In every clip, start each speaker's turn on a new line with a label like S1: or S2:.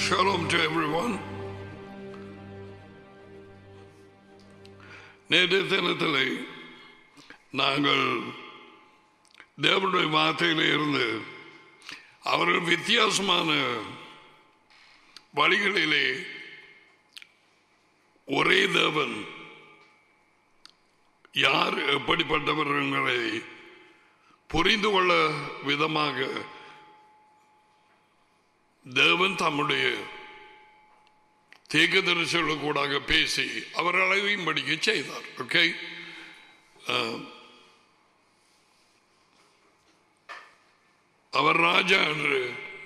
S1: Shalom to everyone. நேற்று தினத்திலே நாங்கள் தேவனுடைய வார்த்தையில இருந்து அவர்கள் வித்தியாசமான வழிகளிலே ஒரே தேவன் யார் எப்படிப்பட்டவர்களை புரிந்து கொள்ள விதமாக தேவன் தம்முடைய தீர்க்கதரிசிகளுக்கு கூடாக பேசி அவர் அளவையும் படிக்க செய்தார் ஓகே அவர் ராஜா என்று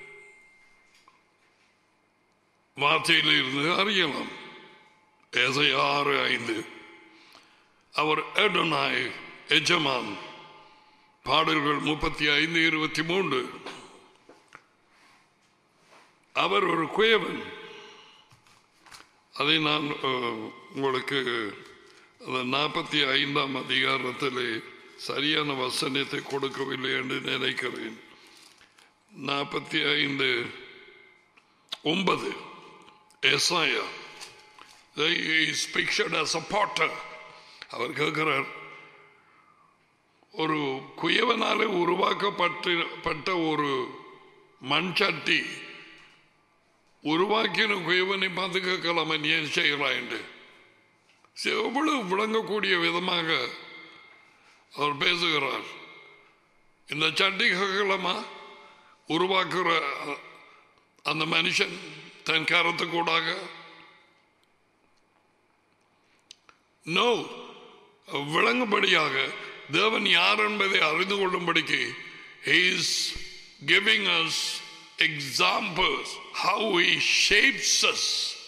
S1: வார்த்தையில் இருந்து அறியலாம் ஏசை ஆறு ஐந்து அவர் எடனாய் எஜமான் பாடல்கள் முப்பத்தி ஐந்து இருபத்தி மூன்று அவர் ஒரு குயவன் அதை நான் அஹ், உங்களுக்கு அந்த நாற்பத்தி ஐந்தாம் அதிகாரத்திலே சரியான வசனத்தை கொடுக்கவில்லை என்று நினைக்கிறேன் நாற்பத்தி ஐந்து ஒன்பது Isaiah is pictured as a potter அவர் கேட்கிறார் ஒரு குயவனாலே உருவாக்கப்பட்டு பட்ட ஒரு மண் சட்டி உருவாக்கின குயவனை பார்த்து கேட்கலாம் நீ ஏன் செய்கிறாய் என்று எவ்வளவு விளங்கக்கூடிய விதமாக அவர் பேசுகிறார் இந்த சட்டி கேட்கலாமா உருவாக்குற அ- அந்த மனுஷன் தன் கரத்துக்கூடாக நோ விளங்கும்படியாக தேவன் யார் என்பதை அறிந்து கொள்ளும்படிக்கு he is giving us examples how he shapes us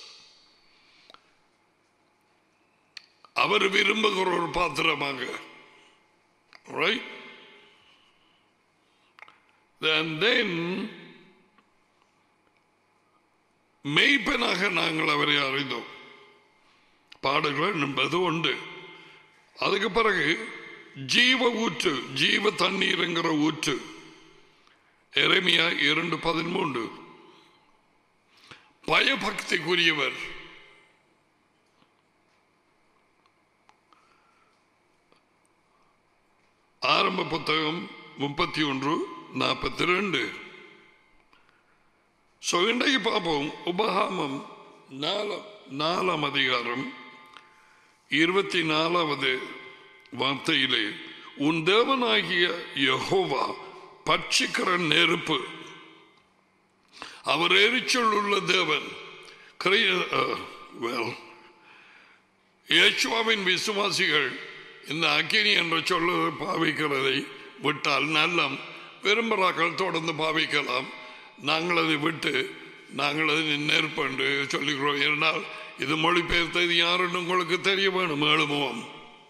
S1: அவர் விரும்புகிற ஒரு பாத்திரமாக right and then மெய்ப்பனாக நாங்கள் அவரை அறிந்தோம் பாடல்கள் என்பது உண்டு அதுக்கு பிறகு ஜீவ ஊற்று ஜீவ தண்ணீருங்கிற ஊற்று எரேமியா இரண்டு பதிமூன்று பயபக்திக்குரியவர் ஆரம்ப புத்தகம் முப்பத்தி ஒன்று நாற்பத்தி ரெண்டு ஸோ இன்றைக்கு பார்ப்போம் உபகாமம் நாலாம் நாலாம் அதிகாரம் இருபத்தி நாலாவது வார்த்தையிலே உன் தேவனாகிய யெகோவா பட்சிக்கிற நெருப்பு அவர் எரிச்சல் உள்ள தேவன் கிரிய- அஹ், well, இயேசுவாவின் விசுவாசிகள் இந்த அக்கினி என்ற சொல்லுவதை பாவிக்கிறதை விட்டால் நல்லம் விரும்புகிறார்கள் தொடர்ந்து பாவிக்கலாம் நாங்கள் அதை விட்டு நாங்கள் அதை நெருப்பு என்று சொல்லுகிறோம் என்றால் இது மொழிபெயர்த்தது யாருன்னு உங்களுக்கு தெரிய வேணும் எழுமுவம்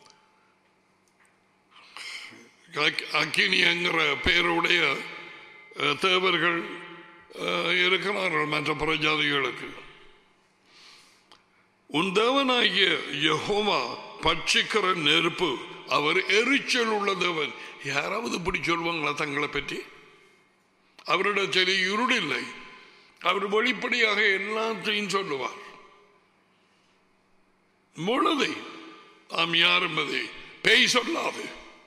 S1: அக்கினிங்கிற பெயருடைய அஹ், தேவர்கள் அஹ், இருக்கிறார்கள் மற்ற பிரஜாதிகளுக்கு உன் தேவனாகிய யெகோவா பட்சிக்கிற நெருப்பு அவர் எரிச்சல் உள்ள தேவன் யாராவது இப்படி சொல்வாங்களா தங்களை பற்றி அவரிடத்தில் இருள் இல்லை அவர் வெளிப்படையாக எல்லாத்தையும் சொல்லுவார் முழுதை நாம் யார் என்பதை பேய் சொல்லாது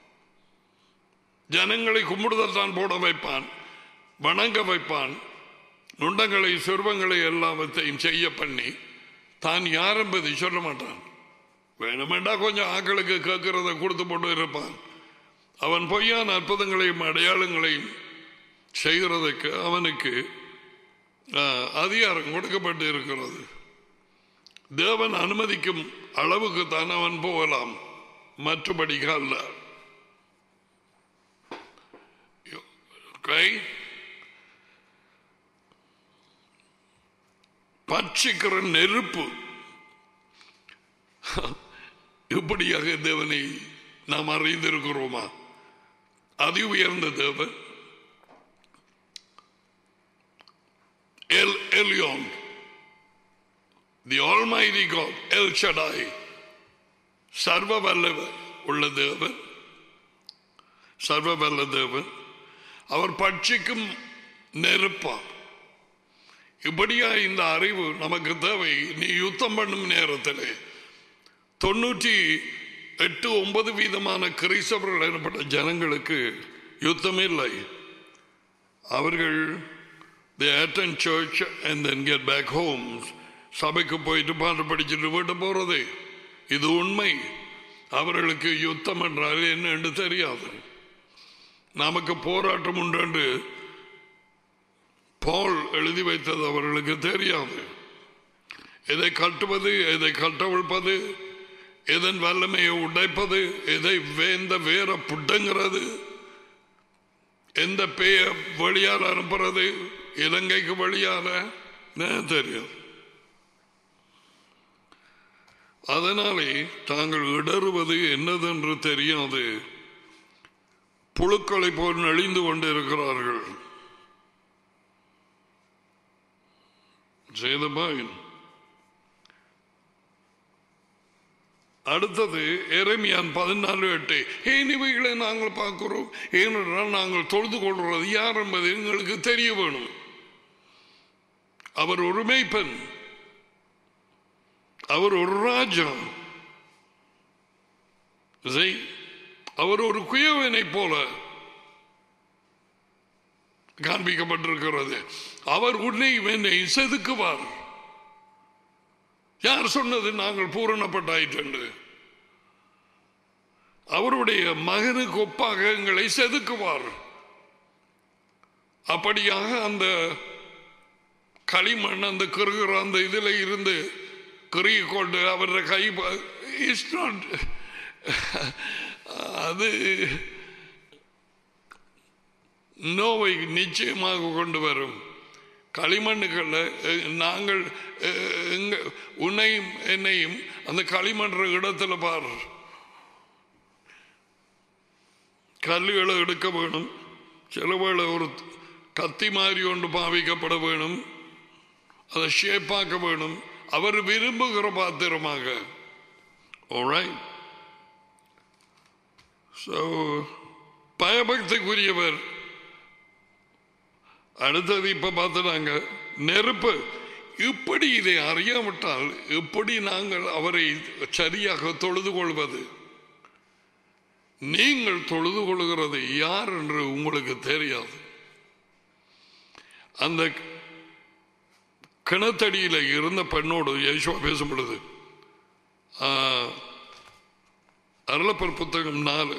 S1: ஜனங்களை கும்பிடுதல் போட வைப்பான் வணங்க வைப்பான் நுண்டங்களை சொர்வங்களை எல்லாவற்றையும் செய்ய பண்ணி தான் யார் என்பதை சொல்ல மாட்டான் வேணுமெண்டா கொஞ்சம் ஆக்களுக்கு கேட்கிறத கொடுத்து போட்டு இருப்பான் அவன் பொய்யான அற்புதங்களையும் அடையாளங்களையும் செய்கிறதுக்கு அவனுக்கு ஆஹ், அதிகாரம் கொடுக்கப்பட்டு இருக்கிறது தேவன் அனுமதிக்கும் அளவுக்கு தான் அவன் போகலாம் மற்றபடிக்கு அல்ல Okay? பட்சிக்கிற நெருப்பு இப்படியாக தேவனை நாம் அறிந்திருக்கிறோமா அதி உயர்ந்த தேவன் El Elyon the almighty God El Shaddai சர்வ வல்லவர் உள்ள தேவன் சர்வ வல்ல தேவன் அவர் பட்சிக்கும் நெருப்பார் இப்படியா இந்த அறிவு நமக்கு தேவை நீ யுத்தம் பண்ணும் நேரத்தில் தொண்ணூற்றி எட்டு ஒன்பது வீதமான கிறிஸ்தவர்கள் எனப்பட்ட ஜனங்களுக்கு யுத்தம் இல்லை அவர்கள் they attend church and then get back home சபைக்கு போயிட்டு பாட்டு படிச்சுட்டு வீட்டு போறது இது உண்மை அவர்களுக்கு யுத்தம் என்றால் என்ன என்று தெரியாது நமக்கு போராட்டம் உண்டு என்று பால் எழுதி வைத்தது அவர்களுக்கு தெரியாது எதை கட்டுவது எதை கட்டவிழ்ப்பது எதன் வல்லமையை உடைப்பது எதை வேந்த வேற புட்டங்கிறது எந்த பேய வழியால் அனுப்புறது இலங்கைக்கு வழியால எனக்கு தெரியும் அதனாலே தாங்கள் இடறுவது என்னதென்று தெரியாது புழுக்களை போல் நெளிந்து கொண்டிருக்கிறார்கள் சேதபாயின் அடுத்தது எரமியான் பதினாலு எட்டு ஏன் இவைகளை நாங்கள் பார்க்கிறோம் ஏனென்றால் நாங்கள் தொழுது கொள்வது யார் என்பது எங்களுக்கு தெரிய வேணும் அவர் ஒரு மெய்ப்பெண் அவர் ஒரு ராஜா இசை, அவர் ஒரு குயவனை போல காண்பிக்கப்பட்டிருக்கிறது அவர் உன்னை என்னை செதுக்குவார் யார் சொன்னது நாங்கள் பூரணப்பட்டாயிற்று அவருடைய மகனுக்கு ஒப்பாக எங்களை செதுக்குவார் அப்படியாக அந்த களிமண் அந்த கிருகிற அந்த இதில் இருந்து கிருகி கொண்டு அவருடைய கை இஸ் நாட் அது நோவை நிச்சயமாக கொண்டு வரும் களிமண்ணுகளில் அஹ், நாங்கள் அஹ், எங்க உன்னையும் என்னையும் அந்த களிமன்ற இடத்துல பார் கல்லுகளை எடுக்க வேணும் சில வேளை ஒரு கத்தி மாதிரி ஒன்று பாவிக்கப்பட வேணும் அதை ஷேப்பாக்க வேணும் அவர் விரும்புகிற பாத்திரமாக Alright? So, பயபக்திக்குரியவர் அடுத்தது இப்ப பார்த்துட்டாங்க நெருப்பு இப்படி இதை அறியாவிட்டால் எப்படி நாங்கள் அவரை சரியாக தொழுது கொள்வது நீங்கள் தொழுது கொள்கிறது யார் என்று உங்களுக்கு தெரியாது அந்த கிணத்தடியில இருந்த பெண்ணோடு யேசுவா பேசும் பொழுது அருளப்பர் புத்தகம் நாலு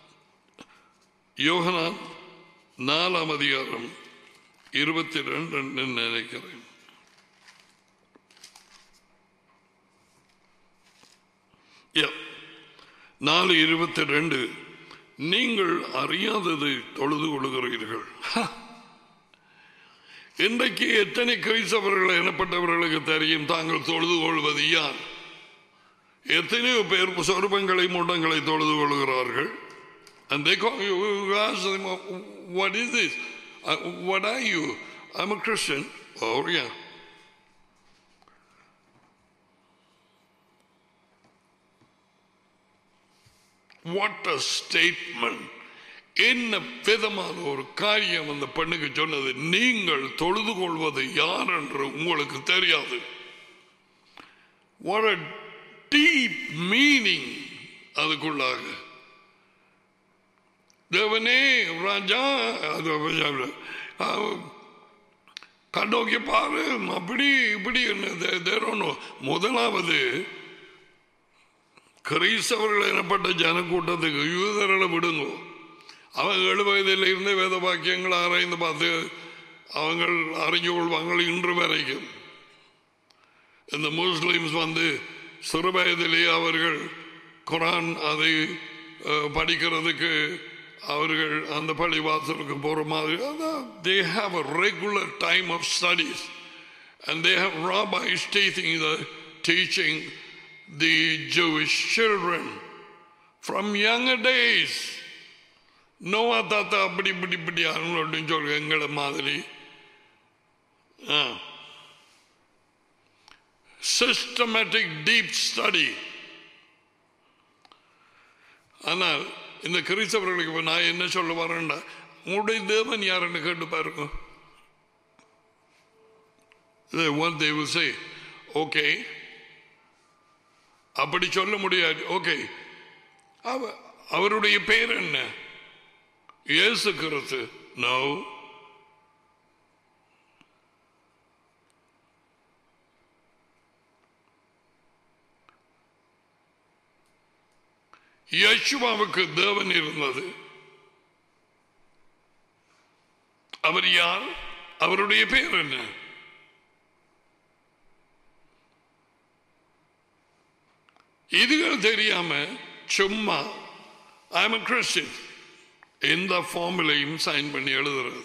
S1: யோகனான் நாலாம் அதிகாரம் இருபத்தி ரெண்டு நினைக்கிறேன் Yeah. நாலு இருபத்தி ரெண்டு நீங்கள் அறியாதது தொழுது கொள்கிறீர்கள் ஹ! இன்றைக்கு எத்தனை கிறிஸ்தவர்கள் எனப்பட்டவர்களுக்கு தெரியும் தாங்கள் தொழுது கொள்வது யார் எத்தனையோ பேர் சொருபங்களை முண்டங்களை தொழுது கொள்கிறார்கள் And they call you, you ask them, what is this? Uh, what are you? I'm a Christian. Oh, yeah. What a statement. என்ன விதமான ஒரு காரியம் அந்த பெண்ணுக்கு சொன்னது நீங்கள் தொழுது கொள்வது யார் என்று உங்களுக்கு தெரியாது What a deep meaning அதுக்குள்ளாக தேவனே ராஜா அது அவ- கண்ணோக்கி பாரு அப்படி இப்படி என்ன தே- தேரோனோ முதலாவது கிறிஸ்தவர்கள் எனப்பட்ட ஜனக்கூட்டத்துக்கு யூதர்களை விடுங்கோ அவங்க ஏழு வயதில் இருந்தே வேத வாக்கியங்களை ஆராய்ந்து பார்த்து அவங்கள் அறிஞ்சு கொள்வாங்க இன்று வரைக்கும் இந்த முஸ்லிம்ஸ் வந்து சிறு வயதிலேயே அவர்கள் குரான் அதை அஹ், படிக்கிறதுக்கு அவர்கள் அந்த பள்ளி வாசலுக்கு போகிற மாதிரி they have a regular time of studies and they have rabbis teaching the teaching the Jewish children from younger days. நோவா தாத்தா அப்படி இப்படி இப்படி அப்படின்னு சொல்ற எங்களை மாதிரி சிஸ்டமேட்டிக் டீப் ஸ்டடி ஆனால் இந்த கிறிஸ்தவர்களுக்கு இப்ப நான் என்ன சொல்ல வரேன்டா உங்களுடைய தேவன் யாருன்னு கேட்டு பாருங்க They- What they will say, okay. அப்படி சொல்ல முடியாது ஓகே அவருடைய பேர் என்ன இயேசு கிறிஸ்து நோ யேசுவாவுக்கு தேவன் இருந்தது அவர் யார் அவருடைய பேர் என்ன இதுகள் தெரியாம சும்மா ஐம் a கிறிஸ்டின் எந்த ஃபார்முலையும் சைன் பண்ணி எழுதுறது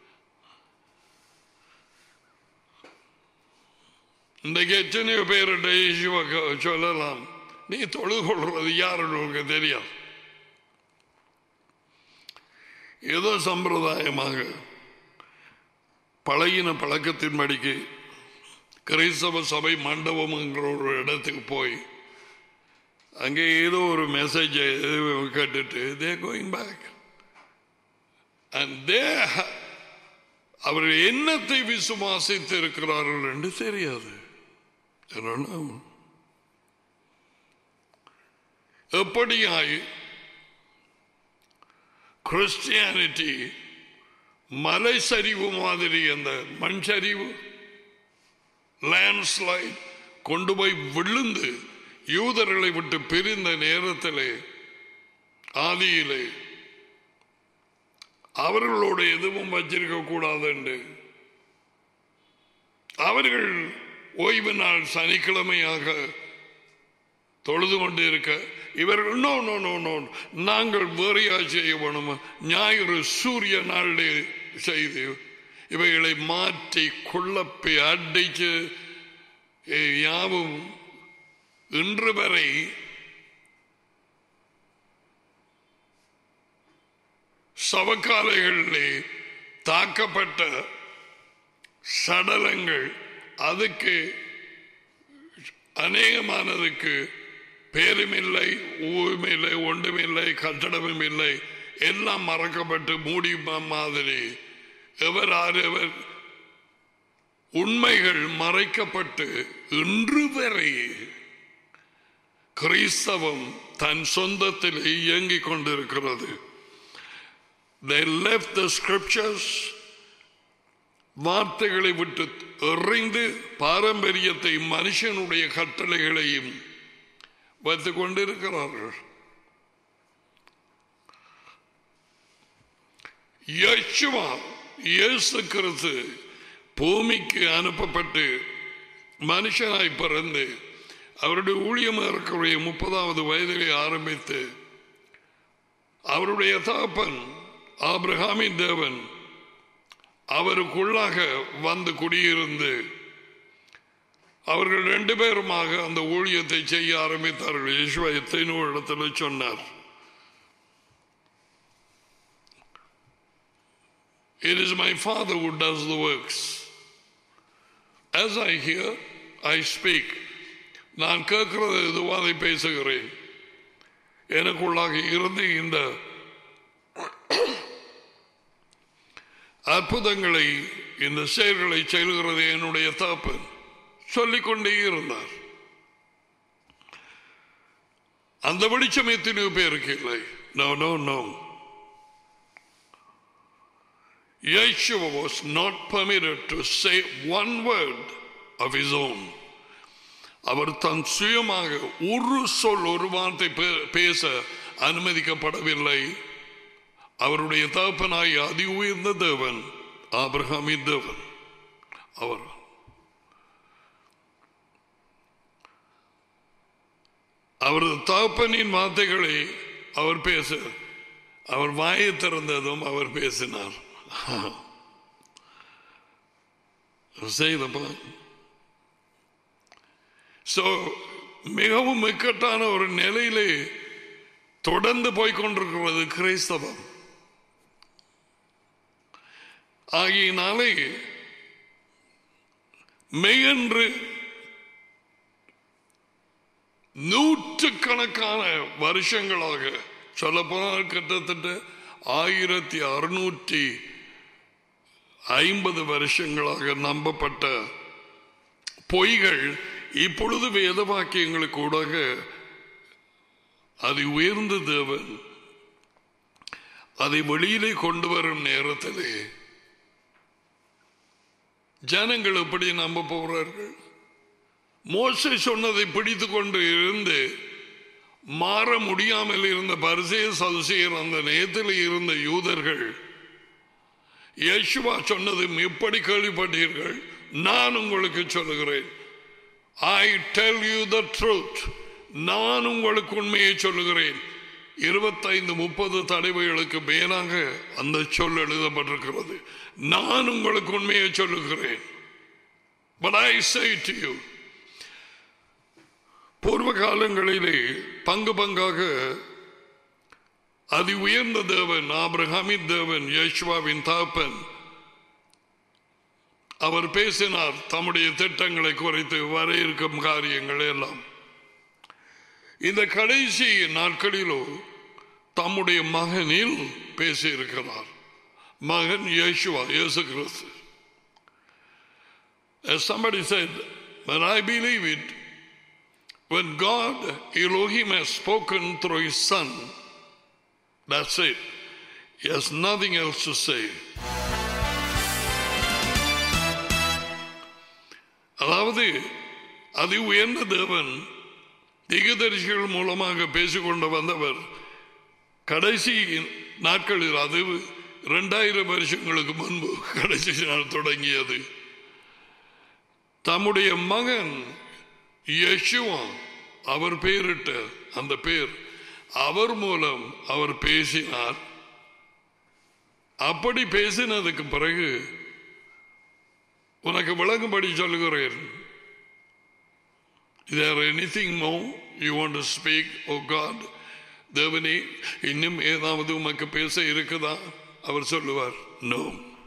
S1: இன்றைக்கு எத்தனையோ பேர்கிட்ட இயேசுவை க- சொல்லலாம் நீ தொழுது கொள்றது யாருன்னு உனக்கு தெரியாது ஏதோ சம்பிரதாயமாக பழகின பழக்கத்தின்படிக்கு கிறிஸ்தவ சபை மண்டபம்ங்கிற ஒரு இடத்துக்கு போய் அங்கே ஏதோ ஒரு மெசேஜ் கேட்டுட்டு they going back and they அவர் என்னத்தை விசுவாசித்து இருக்கிறார்கள் என்று தெரியாது I don't know. எப்படியாய் கிறிஸ்டியானிட்டி மலை சரிவு மாதிரி அந்த மண் சரிவு லேண்ட்ஸ்லைட் கொண்டு போய் விழுந்து யூதர்களை விட்டு பிரிந்த நேரத்திலே ஆதியிலே அவர்களோட எதுவும் வச்சிருக்க கூடாது என்று அவர்கள் ஓய்வு நாள் சனிக்கிழமையாக தொழுது கொண்டு இருக்க இவர்கள் நோ நோ நோ நோ நாங்கள் வேறையா செய்ய வேணும் ஞாயிறு சூரிய நாளிலே செய்து இவைகளை மாற்றி குழப்பி அடிச்சு eh, யாவும் இன்று வரை சவக்காலைகளிலே தாக்கப்பட்ட சடலங்கள் அதுக்கு அநேகமானதுக்கு பேரும் இல்லை ஊரும் இல்லை ஒன்றும் இல்லை கட்டடமும் இல்லை எல்லாம் மறக்கப்பட்டு மூடி ம- மாதிரி எவர் ஆரெவர் உண்மைகள் மறைக்கப்பட்டு இன்று வரை கிறிஸ்தவம் தன் சொந்தத்தில் இயங்கிக் கொண்டிருக்கிறது They left the scriptures வார்த்தைகளை விட்டு எறிந்து பாரம்பரியத்தை மனுஷனுடைய கட்டளைகளையும் வைத்துக் கொண்டிருக்கிறார்கள் யேசுவா இயேசு கிறிஸ்து பூமிக்கு அனுப்பப்பட்டு மனுஷனாய் பிறந்து அவருடைய ஊழியம் இருக்கக்கூடிய முப்பதாவது வயதிலே ஆரம்பித்து அவருடைய தகப்பன் ஆபிரகாமின் தேவன் அவருக்குள்ளாக வந்து குடியிருந்து அவர்கள் ரெண்டு பேருமாக அந்த ஊழியத்தை செய்ய ஆரம்பித்தார்கள் யேசுவா எத்தனையோ இடத்துல சொன்னார் It is my Father who does the works. As I hear, I speak. நான் கேட்கிறது எதுவோ அதை பேசுகிறேன் எனக்குள்ளாக இருந்து இந்த அற்புதங்களை இந்த செயல்களை செய்கிறது என்னுடைய தகப்பன் சொல்லிக்கொண்டே இருந்தார் அந்த வெளிச்சம் எத்தனையோ பேருக்கு இல்லை no no no Yeshua was not permitted to say one word of his own. அவர் தன் சுயமாக ஒரு சொல் ஒரு வார்த்தை பே- பேச அனுமதிக்கப்படவில்லை அவருடைய தகப்பனாய் அதி உயர்ந்த தேவன் ஆபிரகாமின் தேவன் அவர் அவரது தகப்பனின் வார்த்தைகளை அவர் பேச அவர் வாயை திறந்ததும் அவர் பேசினார் செய்தப்பா சோ மிகவும் இக்கட்டான ஒரு நிலையிலே தொடர்ந்து போய்கொண்டிருக்கிறது கிறிஸ்தவம் ஆகியனாலே மெய்யன்று நூற்றுக்கணக்கான வருஷங்களாக சொல்லப்போனால் கிட்டத்தட்ட ஆயிரத்தி அறுநூற்றி ஐம்பது வருஷங்களாக நம்பப்பட்ட பொய்கள் இப்பொழுது வேத வாக்கியங்களுக்கு ஊடாக அது உயர்ந்த தேவன் அதை வெளியிலே கொண்டு வரும் நேரத்திலே ஜனங்கள் எப்படி நம்ப போகிறார்கள் மோசை சொன்னதை பிடித்து கொண்டு இருந்து மாற முடியாமல் இருந்த பரிசெய சதுசேயர் அந்த நேரத்தில் இருந்த யூதர்கள் யேசுவா சொன்னதும் எப்படி கேள்விப்பட்டீர்கள் நான் உங்களுக்கு சொல்லுகிறேன் I tell you the truth நான் உங்களுக்கு உண்மையை சொல்லுகிறேன் இருபத்தைந்து முப்பது தடவைகளுக்கு மேலாக அந்த சொல் எழுதப்பட்டிருக்கிறது நான் உங்களுக்கு உண்மையை சொல்லுகிறேன் But I say to you, பூர்வ காலங்களிலே பங்கு பங்காக அதி உயர்ந்த தேவன் ஆபிரகாமின் தேவன் யேசுவாவின் தாப்பன் அவர் பேசினார் தம்முடைய திட்டங்களை குறைத்து வர இருக்கும் காரியங்கள் எல்லாம் இந்த கடைசி நாட்களிலோ தம்முடைய மகனில் பேசியிருக்கிறார் மகன் இயேசுவா இயேசு கிறிஸ்து As somebody said, but I believe it, when God, Elohim, has spoken through his son, that's it. He has nothing else to say. அதாவது அதி உயர்ந்த தேவன் திகதரிசிகள் மூலமாக பேசிக்கொண்டு வந்தவர் கடைசி நாட்களில் அது இரண்டாயிரம் வருஷங்களுக்கு முன்பு கடைசி நாள் தொடங்கியது தம்முடைய மகன் யசுவா அவர் பெயரிட்ட அந்த பேர் அவர் மூலம் அவர் பேசினார் அப்படி பேசினதுக்கு பிறகு உனக்கு விளங்கும்படி சொல்லுகிறேன் there anything more you want to speak oh god தேவனே இன்னும் ஏதாவது உமக்கு பேச இருக்குதா அவர் சொல்லுவார் நோ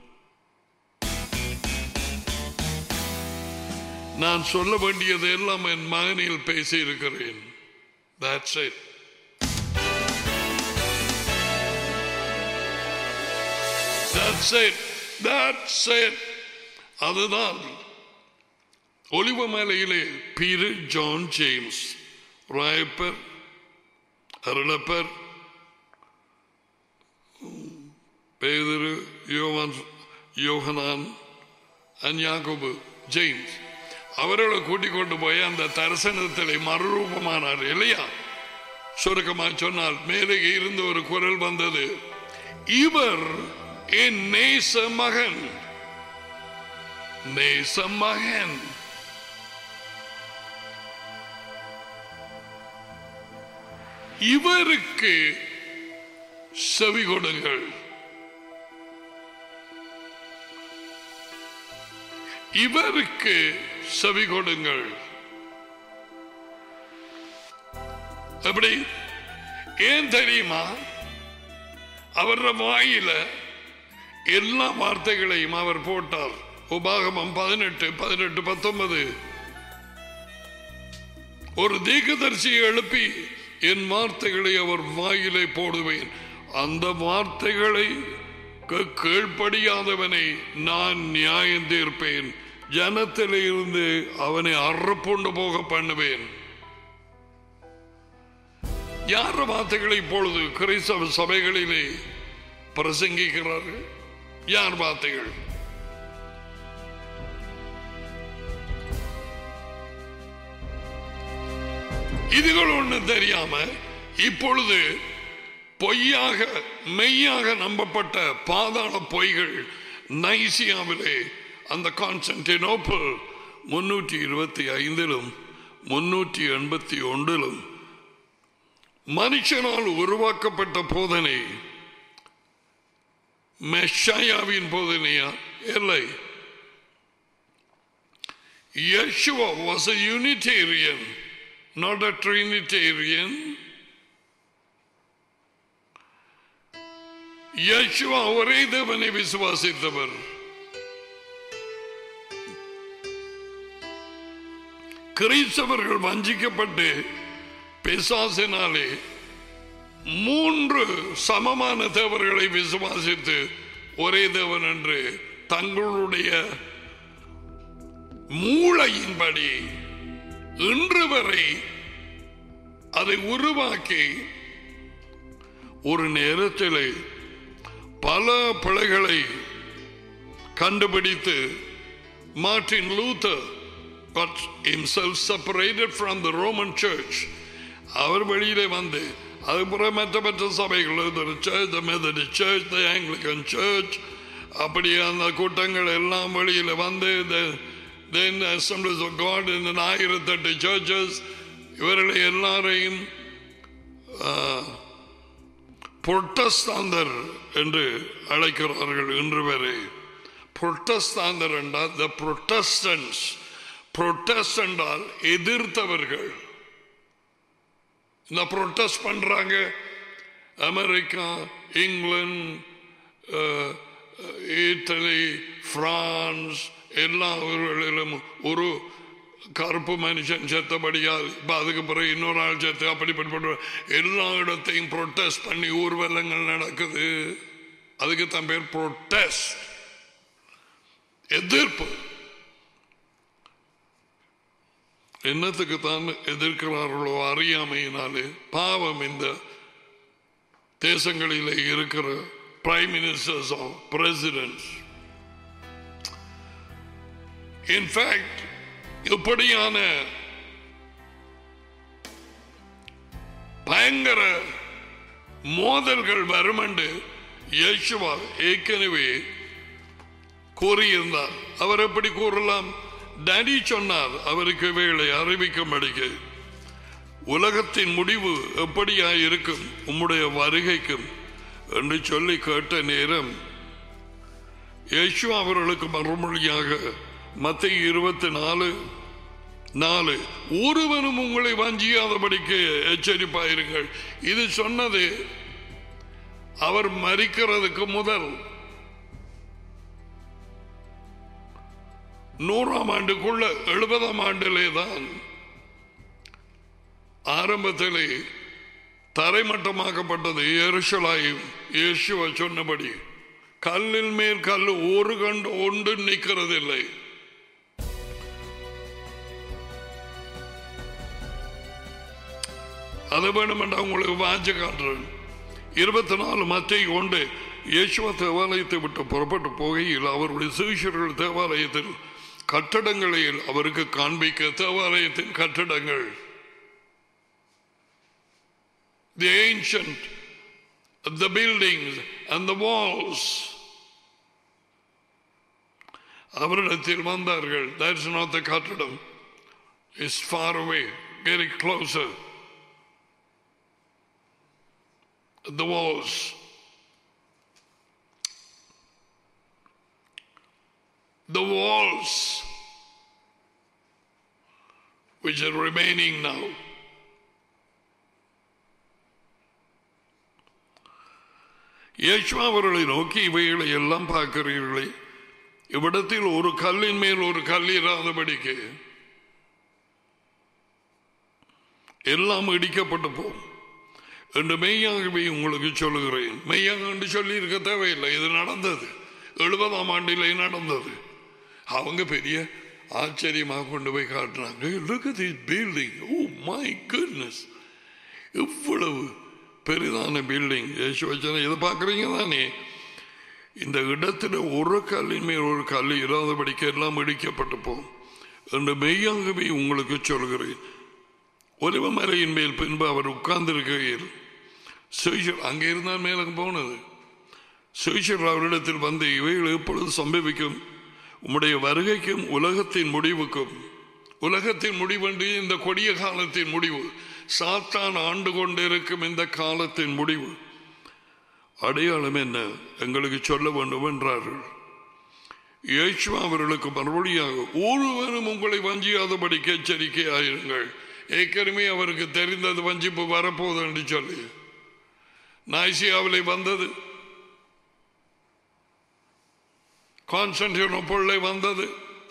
S1: நான் சொல்ல வேண்டியது எல்லாம் என் மகனில் பேசி இருக்கிறேன் That's it. That's it. That's it. அதுதான் ஒலிவமலையிலே பீரு ஜான் ஜேம்ஸ் ராயப்பர் அருளப்பர் பேதரு யோவான் யோகனான் அன்யாகோபு ஜேம்ஸ் அவர்களை கூட்டிக் கொண்டு போய் அந்த தரிசனத்தில் மறுரூபமானார் இல்லையா சுருக்கமா சொன்னால் மேலே இருந்து ஒரு குரல் வந்தது இவர் என் நேச மகன் நேச மகன் இவருக்கு செவி கொடுங்கள் இவருக்கு செவி கொடுங்கள் எப்படி ஏன் தெரியுமா அவர வாயில எல்லா வார்த்தைகளையும் அவர் போட்டார் உபாகமம் பதினெட்டு பதினெட்டு பத்தொன்பது ஒரு தீர்க்கதரிசியை எழுப்பி என் வார்த்தைகளை அவர் வாயிலை போடுவேன் அந்த வார்த்தைகளை க- கீழ்ப்படியாதவனை நான் நியாயம் தீர்ப்பேன் ஜனத்திலே இருந்து அவனை அறப்புண்டு போக பண்ணுவேன் யார் வார்த்தைகளை இப்பொழுது கிறிஸ்தவ சபைகளிலே பிரசங்கிக்கிறார்கள் யார் வார்த்தைகள் இதுகள் ஒண்ணு தெரியாம இப்பொழுது பொய்யாக மெய்யாக நம்பப்பட்ட பாதாள பொய்கள் நைசியாவிலே அந்த கான்ஸ்டன்டினோப்பிள் முன்னூற்றி இருபத்தி ஐந்திலும் முன்னூற்றி எண்பத்தி ஒன்றிலும் மனுஷனால் உருவாக்கப்பட்ட போதனை மெஷாயாவின் போதனையா இல்லை Yeshua was a Unitarian, not a Trinitarian. Yeshua ஒரே தேவனை விசுவாசித்தவர் கிறிஸ்தவர்கள் வஞ்சிக்கப்பட்டு பிசாசினாலே மூன்று சமமான தேவர்களை விசுவாசித்து ஒரே தேவன் என்று தங்களுடைய மூளையின்படி இன்று வரை அதை உருவாக்கி ஒரு நேரத்தில் பல பிழைகளை கண்டுபிடித்து Martin Luther got himself separated from the Roman church. அவர் வெளியிலே வந்து அதுக்கப்புறம் மற்ற மற்ற சபைகள் church Methodist church the Anglican church அப்படி அந்த கூட்டங்கள் எல்லாம் வெளியில் வந்து தென் அசம்பிளிஸ் ஆஃப் காட் இந்த ஆயிரத்தெட்டு சர்ச்சஸ் இவர்களை எல்லாரையும் புரட்டஸ்தாந்தர் என்று அழைக்கிறார்கள் இன்று வரை புரட்டஸ்தாந்தர் என்றால் த புரொட்டஸ்டன்ஸ் புரொட்டஸ்ட் என்றால் எதிர்த்தவர்கள் இந்த புரொட்டஸ்ட் பண்றாங்க அமெரிக்கா இங்கிலாந்து இட்டலி பிரான்ஸ் எல்லா ஊர்களிலும் ஒரு கருப்பு மனுஷன் செத்தபடியால் இப்போ அதுக்கு பிறகு இன்னொரு ஆள் செத்து அப்படிப்பட்ட எல்லா இடத்தையும் ப்ரொட்டஸ்ட் பண்ணி ஊர்வலங்கள் நடக்குது அதுக்கு தான் பேர் ப்ரொட்டஸ்ட் எதிர்ப்பு என்னத்துக்கு தான் எதிர்க்கிறார்களோ அறியாமையினாலே பாவம் இந்த தேசங்களிலே இருக்கிற prime ministers of presidents in fact இப்படியான பயங்கர மோதல்கள் வரும் என்று இயேசுவா ஏற்கனவே கூறியிருந்தார் அவர் எப்படி கூறலாம் டேடி சொன்னார் அவருக்கு இவைகளை அறிவிக்கும்படிக்கு உலகத்தின் முடிவு எப்படியா இருக்கும் உம்முடைய வருகைக்கும் என்று சொல்லி கேட்ட நேரம் இயேசு அவர்களுக்கு மறுமொழியாக மத்திய இருபத்தி நாலு நாலு ஒருவனும் உங்களை வஞ்சியாதபடிக்கு எச்சரிப்பாயிருங்கள் இது சொன்னது அவர் மறிக்கிறதுக்கு முதல் நூறாம் ஆண்டுக்குள்ள எழுபதாம் ஆண்டிலே தான் ஆரம்பத்திலே தரைமட்டமாக்கப்பட்டது எருசலாயும் இயேசுவ சொன்னபடி கல்லில் மேல் கல் ஒரு கண்டு ஒன்று நிற்கிறதில்லை அது வேணுமென்றா உங்களுக்கு வாஞ்ச காட்டுறேன் இருபத்தி நாலு மத்திய கொண்டு இயேசுவ தேவாலயத்தை விட்டு புறப்பட்டு போகையில் அவருடைய சிகிச்சர்கள் தேவாலயத்தில் கட்டடங்களில் அவருக்கு காண்பிக்க தேவாலயத்தின் கட்டடங்கள் the ancient the buildings and the walls அவரிடத்தில் வந்தார்கள் that's not the கட்டடம் is far away very closer the walls the walls which are remaining now இயேசுவா அவர்களை நோக்கி இவைகளை எல்லாம் பார்க்கிறீர்களே இவ்விடத்தில் ஒரு கல்லின் மேல் ஒரு கல் இராதபடிக்கு எல்லாம் இடிக்கப்பட்டு போகும் என்று மெய்யாகவே உங்களுக்கு சொல்லுகிறேன் மெய்யாக என்று சொல்லி இருக்க தேவையில்லை இது நடந்தது எழுபதாம் ஆண்டிலே நடந்தது அவங்க பெரிய ஆச்சரியமாக கொண்டு போய் காட்டினாங்க look at this building oh my goodness இவ்வளவு பெரிதான பில்டிங் யேசு வச்சன இதை பார்க்குறீங்க தானே இந்த இடத்துல ஒரு கல்லின் மேல் ஒரு கல் இராதபடிக்கு எல்லாம் இடிக்கப்பட்டு போகும் என்று மெய்யாகவே உங்களுக்கு சொல்கிறேன் ஒலிவ மலையின் மேல் பின்பு அவர் உட்கார்ந்திருக்கையில் சுவிஷர் அங்கே இருந்தால் மேலே போனது சுவிஷர் அவரிடத்தில் வந்து இவைகள் எப்பொழுது சம்பவிக்கும் உம்முடைய வருகைக்கும் உலகத்தின் முடிவுக்கும் உலகத்தின் முடிவென்று இந்த கொடிய காலத்தின் முடிவு சாத்தான் ஆண்டு கொண்டிருக்கும் இந்த காலத்தின் முடிவு அடையாளம் என்ன எங்களுக்கு சொல்ல வேண்டும் என்றார்கள் இயேசுவா அவர்களுக்கு மறுபடியாக ஒருவரும் உங்களை வஞ்சியாதபடி எச்சரிக்கையாயிருங்கள் ஏற்கனவே அவருக்கு தெரிந்தது வஞ்சிப்பு வரப்போகுது என்று சொல்லி நாய்சியாவிலே வந்தது கான்ஸ்டன்டினோப்பொல்லை வந்தது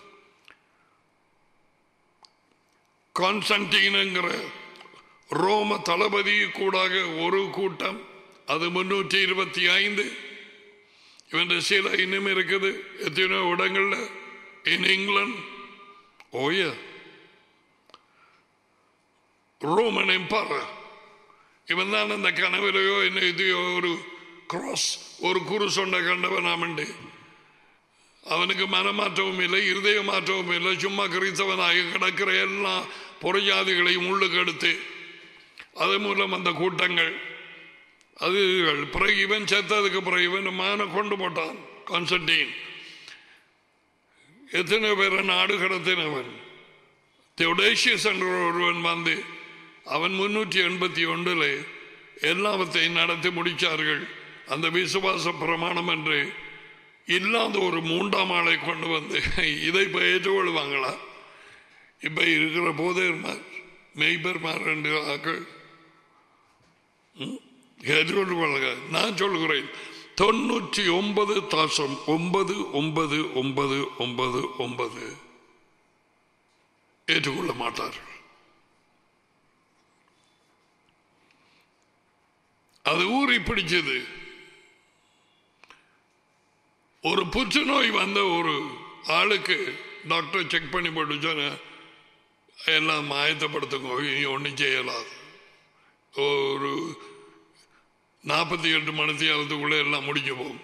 S1: கான்ஸ்டன்டீனுங்கிற ரோம தளபதி கூடாக ஒரு கூட்டம் அது முன்னூற்றி இருபத்தி ஐந்து இவன் சில இன்னும் இருக்குது எத்தனையோ இடங்கள்ல இன் இங்கிலாந்து ஓய ரோமன் எம்பரர் இவன் தான் அந்த கனவிலையோ என்ன இதையோ ஒரு கிராஸ் ஒரு குரு சொன்ன கண்டவன் ஆமண்டு அவனுக்கு மனமாற்றவும் இல்லை இருதய மாற்றவும் இல்லை சும்மா கிறிஸ்தவனாக கிடக்கிற எல்லா புறஜாதிகளையும் உள்ளுக்கு எடுத்து அதன் மூலம் அந்த கூட்டங்கள் அது பிறகு இவன் செத்ததுக்கு பிறகு இவன் மான கொண்டு போட்டான் கான்ஸ்டன்டீன் எத்தனை பேரை நாடு கடத்தினவன் தெவுடேஷியஸ் என்ற ஒருவன் வந்து அவன் முன்னூற்றி எண்பத்தி ஒன்றில் எல்லாவற்றையும் நடத்தி முடித்தார்கள் அந்த விசுவாச பிரமாணம் என்று இல்லாத ஒரு மூன்றாம் ஆளை கொண்டு வந்து இதை இப்போ ஏற்றுக்கொள்வாங்களா இப்போ இருக்கிற போதையர்மார் மெய்பர்மார் ரெண்டு ஆக்கள் ஏற்றுக்கொள்வாங்க நான் சொல்கிறேன் தொண்ணூற்றி ஒன்பது தாசம் ஒன்பது ஒன்பது ஒன்பது ஒன்பது ஒன்பது ஏற்றுக்கொள்ள மாட்டார்கள் அது ஊறி பிடிச்சது ஒரு புற்றுநோய் வந்த ஒரு ஆளுக்கு டாக்டர் செக் பண்ணி போட்டு சொன்ன எல்லாம் ஆயத்தப்படுத்துங்க இனி ஒன்றும் செய்யலாது ஒரு நாற்பத்தி எட்டு மணி நேரத்துக்குள்ளே எல்லாம் முடிஞ்சு போகும்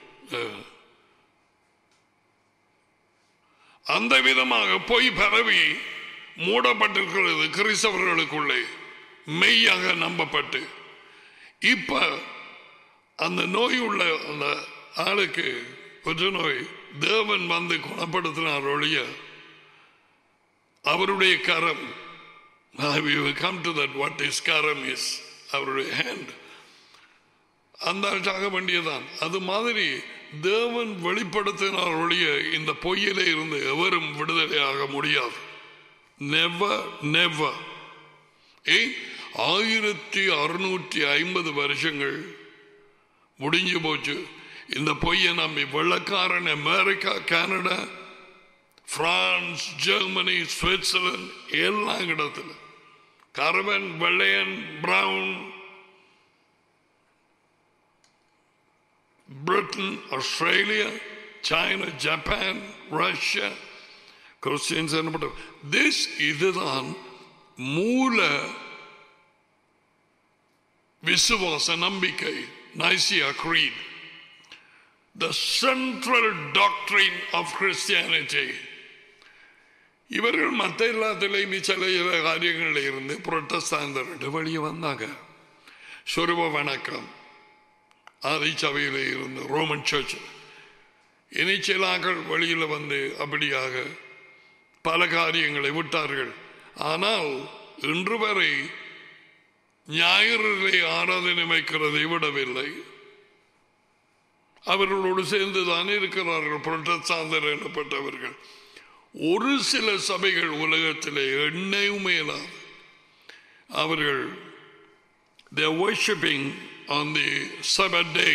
S1: அந்த விதமாக பொய் பரவி மூடப்பட்டிருக்கிறது கிறிஸ்தவர்களுக்குள்ளே மெய்யாக நம்பப்பட்டு இப்ப அந்த நோய் உள்ள அந்த ஆளுக்கு புற்றுநோய் தேவன் வந்து குணப்படுத்தினார் ஒழிய அவருடைய கரம் come to that what is கரம் இஸ் அவருடைய ஹேண்ட் அந்த ஆக வேண்டியதான் அது மாதிரி தேவன் வெளிப்படுத்தினார் ஒழிய இந்த பொய்யிலே இருந்து எவரும் விடுதலையாக முடியாது நெவர் நெவர் ஏய் ஆயிரத்தி அறுநூற்றி ஐம்பது வருஷங்கள் முடிஞ்சு போச்சு இந்த பொய்யை நம்பி வெள்ளக்காரன் America Canada France Germany Switzerland எல்லா இடத்துல கரவன் வெள்ளையன் brown Britain Australia China Japan Russia Christians என்னப்பட்ட திஸ் இதுதான் மூல விசுவாச நம்பிக்கை Nicaea creed the central doctrine of Christianity இவர்கள் மற்ற எல்லாத்திலையும் சில சில காரியங்களில் இருந்து புரட்டஸ்தாந்தர் வெளியே வந்தாங்க சொருப வணக்கம் ஆதி சபையில் இருந்து ரோமன் சர்ச் இனி சிலாக்கள் வெளியில் வந்து அப்படியாக பல காரியங்களை விட்டார்கள் ஆனால் இன்று வரை ஞாயிறிலே ஆராதனை வைக்கிறதை விடவில்லை அவர்களோடு சேர்ந்து தான் இருக்கிறார்கள் புரட்டசாந்தர் எனப்பட்டவர்கள் ஒரு சில சபைகள் உலகத்திலே எண்ணெயும் மேலாது அவர்கள் they're worshipping on the Sabbath day.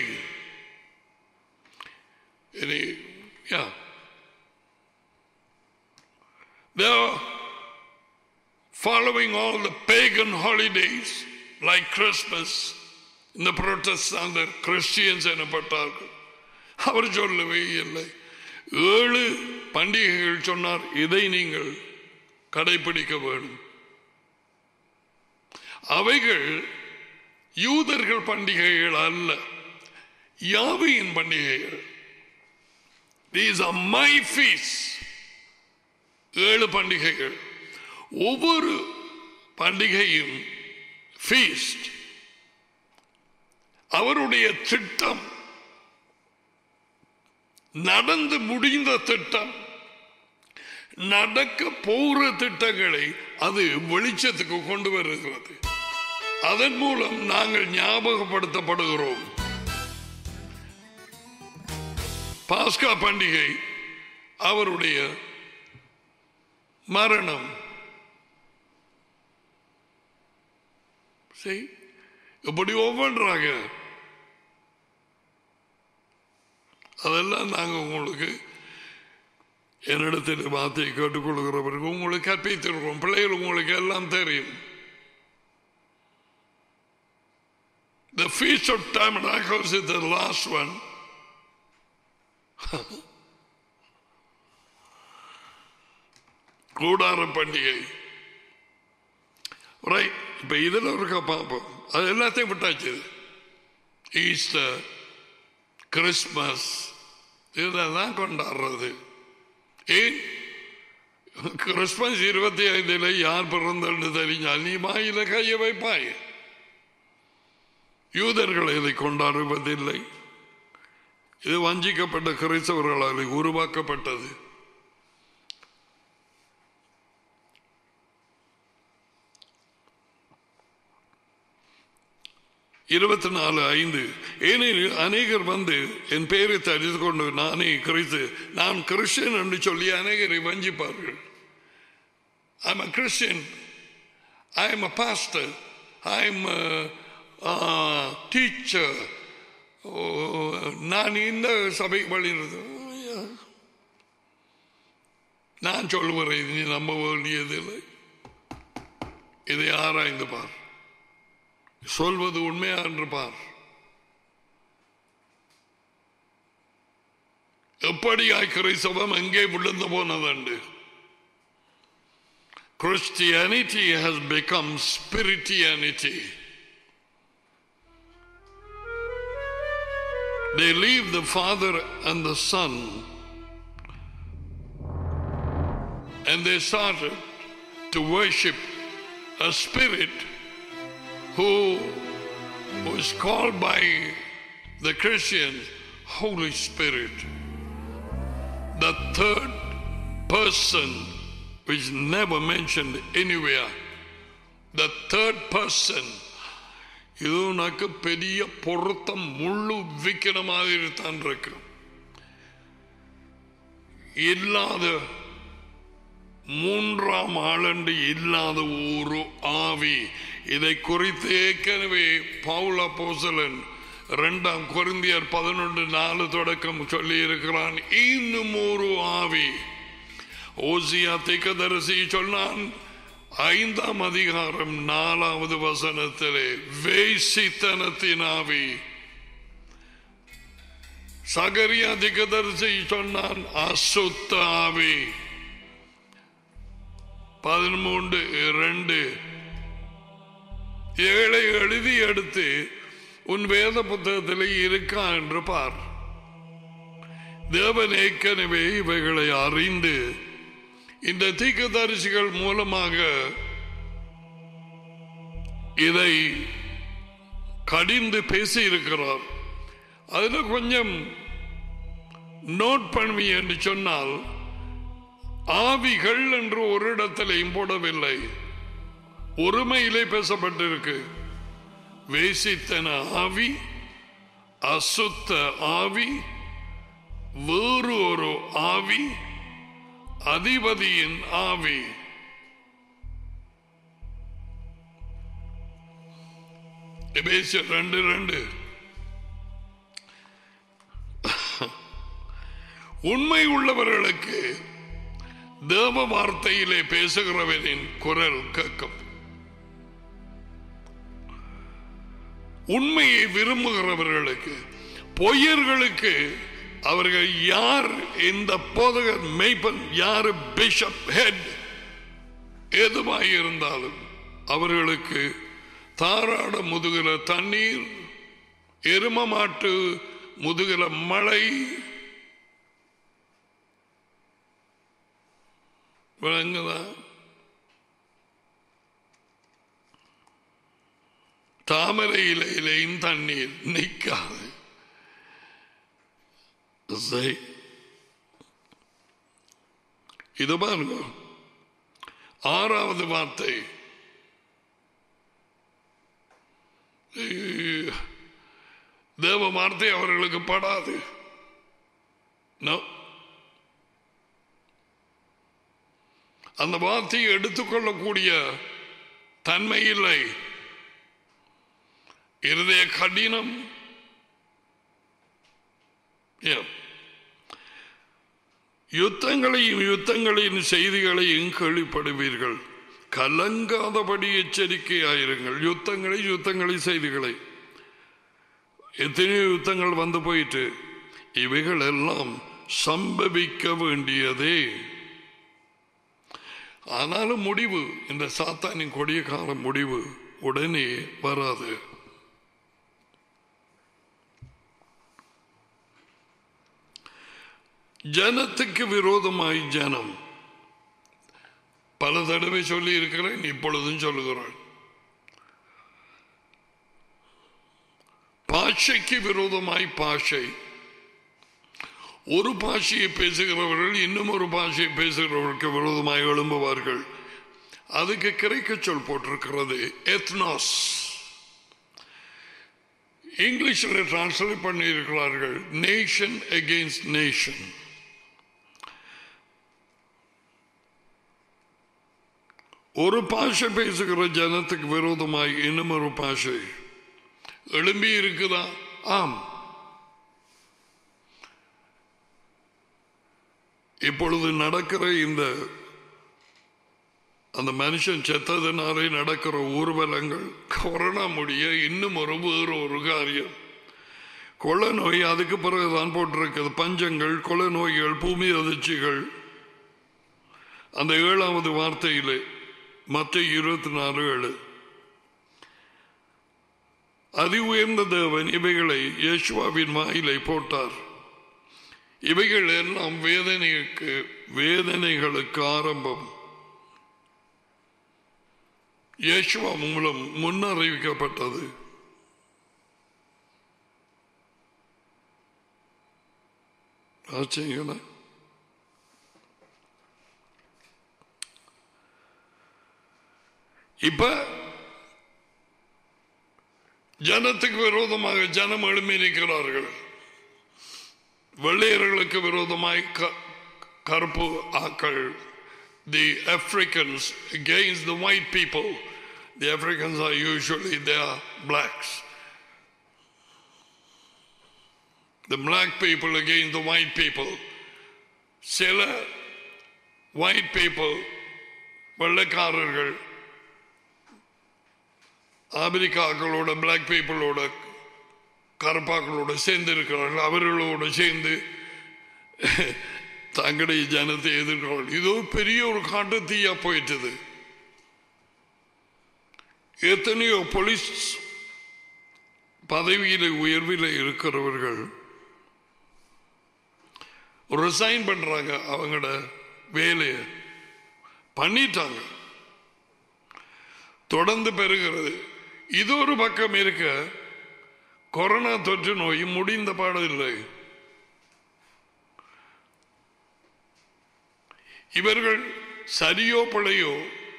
S1: Any, yeah. They're following all the pagan holidays like Christmas. இந்த புரொட்டஸ்டாந்த கிறிஸ்டியன்ஸ் எனப்பட்டார்கள் அவர் சொல்லவே இல்லை ஏழு பண்டிகைகள் சொன்னார் இதை நீங்கள் கடைபிடிக்க வேண்டும் அவைகள் யூதர்கள் பண்டிகைகள் அல்ல யாவையின் பண்டிகைகள் தீஸ் ஆர் மை ஃபீஸ் ஏழு பண்டிகைகள் ஒவ்வொரு பண்டிகையும் ஃபீஸ்ட் அவருடைய திட்டம் நடந்து முடிந்த திட்டம் நடக்க போகிற திட்டங்களை அது வெளிச்சத்துக்கு கொண்டு வருகிறது அதன் மூலம் நாங்கள் ஞாபகப்படுத்தப்படுகிறோம் பாஸ்கா பண்டிகை அவருடைய மரணம் சரி இப்படி ஒவ்வொன்றாக அதெல்லாம் நாங்கள் உங்களுக்கு என்னிடத்தில் வார்த்தையை கேட்டுக்கொள்கிறவருக்கு உங்களுக்கு கற்பித்திருக்கோம் பிள்ளைகள் உங்களுக்கு எல்லாம் தெரியும் The Feast of Tabernacles is the last one. கூடார பண்டிகை ரைட் இப்ப இதுல இருக்க பார்ப்போம் அது எல்லாத்தையும் விட்டாச்சு ஈஸ்டர் கிறிஸ்மஸ் இதெல்லாம் கொண்டாடுறது ஏன் கிறிஸ்மஸ் இருபத்தி ஐந்துல யார் பிறந்தன்னு தெரிஞ்சால் நீ வாயில கைய வைப்பாய் யூதர்கள் இதை கொண்டாடுவதில்லை இது வஞ்சிக்கப்பட்ட கிறிஸ்தவர்களால் உருவாக்கப்பட்டது இருபத்தி நாலு ஐந்து ஏனெனில் அநேகர் வந்து என் பெயரை தெரிந்து கொண்டு நானே கிறிஸ்து நான் கிறிஸ்டியன் என்று சொல்லி அநேகரை வஞ்சிப்பார்கள் I am a Christian I am a pastor I am teacher நான் இந்த சபை வழிகிறது நான் சொல்லுகிறேன் நீ நம்ப வேண்டியதில்லை இதை ஆராய்ந்து பார் சொல்வது உண்மையா என்று பார் எப்படியாய் கிறிஸ்தவம் எங்கே விழுந்து போனதுண்டு Christianity has become spirituality. They leave the Father and the Son and they started to worship a spirit who was called by the Christians Holy Spirit, the third person, which never mentioned anywhere. The third person. இது உனக்கு பெரிய பொருத்தம் முள்ளு விக்கிற மாதிரி தான் இருக்கு இல்லாத மூன்றாம் ஆளண்டு இல்லாத ஒரு ஆவி இதை குறித்து ஏற்கனவே பவுல போசலன் இரண்டாம் கொரிந்தியர் பதினொன்று நாலு தொடக்கம் சொல்லி இருக்கிறான் இன்னும் ஒரு ஆவி ஓசியா திக்கதரிசி சொன்னான் ஐந்தாம் அதிகாரம் நாலாவது வசனத்திலே வேசித்தனத்தின் ஆவி சகரியா திக்கதரிசி சொன்னான் அசுத்த ஆவி பதிமூன்று இரண்டு ஏழை எழுதி எடுத்து உன் வேத புத்தகத்தில் இருக்கா என்று பார் தேவன் ஏற்கனவே இவைகளை அறிந்து இந்த தீக்கதரிசிகள் மூலமாக இதை கடிந்து பேசி இருக்கிறார் அதுல கொஞ்சம் நோட் பண்ணுவி என்று சொன்னால் ஆவிகள் என்று ஒரு இடத்திலையும் போடவில்லை ஒருமையிலே பேசப்பட்டிருக்கு வேசித்தன ஆவி அசுத்த ஆவி வேறு ஒரு ஆவி அதிபதியின் ஆவி எபேசியர் ரெண்டு ரெண்டு உண்மை உள்ளவர்களுக்கு தேவ வார்த்தையிலே பேசுகிறவனின் குரல் கேட்கும் உண்மையை விரும்புகிறவர்களுக்கு பொய்யர்களுக்கு அவர்கள் யார் இந்த போதகர் மெய்ப்பன் யார் பிஷப் ஹெட் எதுவாக இருந்தாலும் அவர்களுக்கு தாராட முதுகிற தண்ணீர் எரும மாட்டு முதுகிற மழை விளங்குதா தாமரை இலையிலையும் தண்ணீர் நிற்காது சரி. இது பாருங்க ஆறாவது வார்த்தை தேவ வார்த்தை அவர்களுக்கு படாது No. அந்த வார்த்தையை எடுத்துக்கொள்ளக்கூடிய தன்மை இல்லை இருதய கடினம் Yeah. யுத்தங்களையும் யுத்தங்களின் செய்திகளையும் கேள்விப்படுவீர்கள் கலங்காதபடி எச்சரிக்கையாயிருங்கள் யுத்தங்களை யுத்தங்களை செய்திகளை எத்தனையோ யுத்தங்கள் வந்து போயிட்டு இவைகள் எல்லாம் சம்பவிக்க வேண்டியதே ஆனாலும் முடிவு இந்த சாத்தானின் கொடிய கால முடிவு உடனே வராது ஜனத்துக்கு விரோதமாய் ஜனம் பல தடவை சொல்லி இருக்கிறேன் இப்பொழுதும் சொல்லுகிறேன் பாஷைக்கு விரோதமாய் பாஷை ஒரு பாஷையை பேசுகிறவர்கள் இன்னும் ஒரு பாஷையை பேசுகிறவர்களுக்கு விரோதமாய் எழும்புவார்கள் அதுக்கு கிரைக்க சொல் போட்டிருக்கிறது எத்னாஸ் இங்கிலீஷில் டிரான்ஸ்லேட் பண்ணியிருக்கிறார்கள் நேஷன் அகெயின்ஸ்ட் நேஷன் ஒரு பாஷை பேசுகிற ஜனத்துக்கு விரோதமாய் இன்னும் ஒரு பாஷை எழும்பி இருக்குதா ஆம் இப்பொழுது நடக்கிற இந்த அந்த மனுஷன் செத்ததினாலே நடக்கிற ஊர்வலங்கள் கொரோனா முடிய இன்னும் ஒரு வேறு ஒரு காரியம் கொள்ள நோய் அதுக்கு பிறகுதான் போட்டிருக்கிறது பஞ்சங்கள் கொள்ள நோய்கள் பூமி அதிர்ச்சிகள் அந்த ஏழாவது வார்த்தையிலே மற்ற இருபத்தி நாலு ஏழு அதி உயர்ந்த தேவன் இவைகளை யேசுவாவின் வாயிலை போட்டார் இவைகள் எல்லாம் வேதனைக்கு வேதனைகளுக்கு ஆரம்பம் இயேசுவா மூலம் முன்னறிவிக்கப்பட்டது ஆச்சரியங்களா இப்ப ஜனத்துக்கு விரோதமாக ஜனம் எழுப்பி நிற்கிறார்கள் வெள்ளையர்களுக்கு விரோதமாய் க- கருப்பு ஆக்கள் the Africans against the white people the africans are usually they are blacks the black people against the white people சில white people வெள்ளைக்காரர்கள் ஆப்பிரிக்காக்களோட பிளாக் பீப்புளோட கருப்பாக்களோட சேர்ந்து இருக்கிறார்கள் அவர்களோடு சேர்ந்து தங்களுடைய ஜனத்தை எதிர்க்கிறார்கள் இது ஒரு பெரிய ஒரு காட்டு தீயா போயிட்டது எத்தனையோ போலீஸ் பதவியில உயர்வில் இருக்கிறவர்கள் ரிசைன் பண்றாங்க அவங்களோட வேலையை பண்ணிட்டாங்க தொடர்ந்து பெறுகிறது இது ஒரு பக்கம் இருக்க கொரோனா தொற்று நோய் முடிந்த பாடம் இல்லை இவர்கள் சரியோ பிழையோ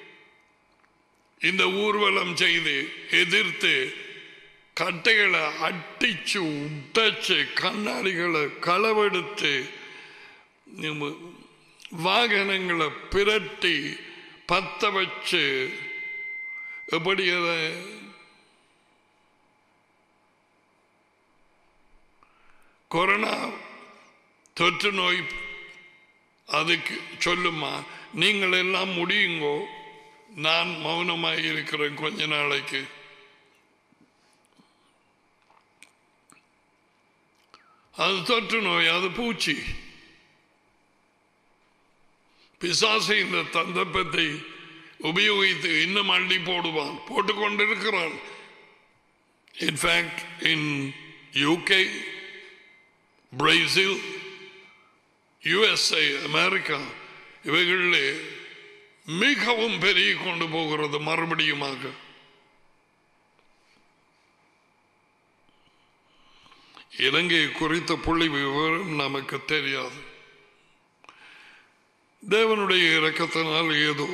S1: இந்த ஊர்வலம் செய்து எதிர்த்து கட்டைகளை அட்டிச்சு உடைச்சு கண்ணாடிகளை களவெடுத்து நம்ம வாகனங்களை பிரட்டி பத்த வச்சு எப்படி அதை கொரோனா தொற்று நோய் அதுக்கு சொல்லுமா நீங்கள் எல்லாம் முடியுங்கோ நான் மௌனமாக இருக்கிறேன் கொஞ்ச நாளைக்கு அது தொற்று நோய் அது பூச்சி பிசாசை இந்த தந்தப்பத்தை உபயோகித்து இன்னும் அள்ளி போடுவான் போட்டுக்கொண்டிருக்கிறான் in fact in UK Brazil USA America இவைகளிலே மிகவும் பெருகி கொண்டு போகிறது மறுபடியுமாக இலங்கை குறித்த புள்ளி விவரம் நமக்கு தெரியாது தேவனுடைய இரக்கத்தினால் ஏதோ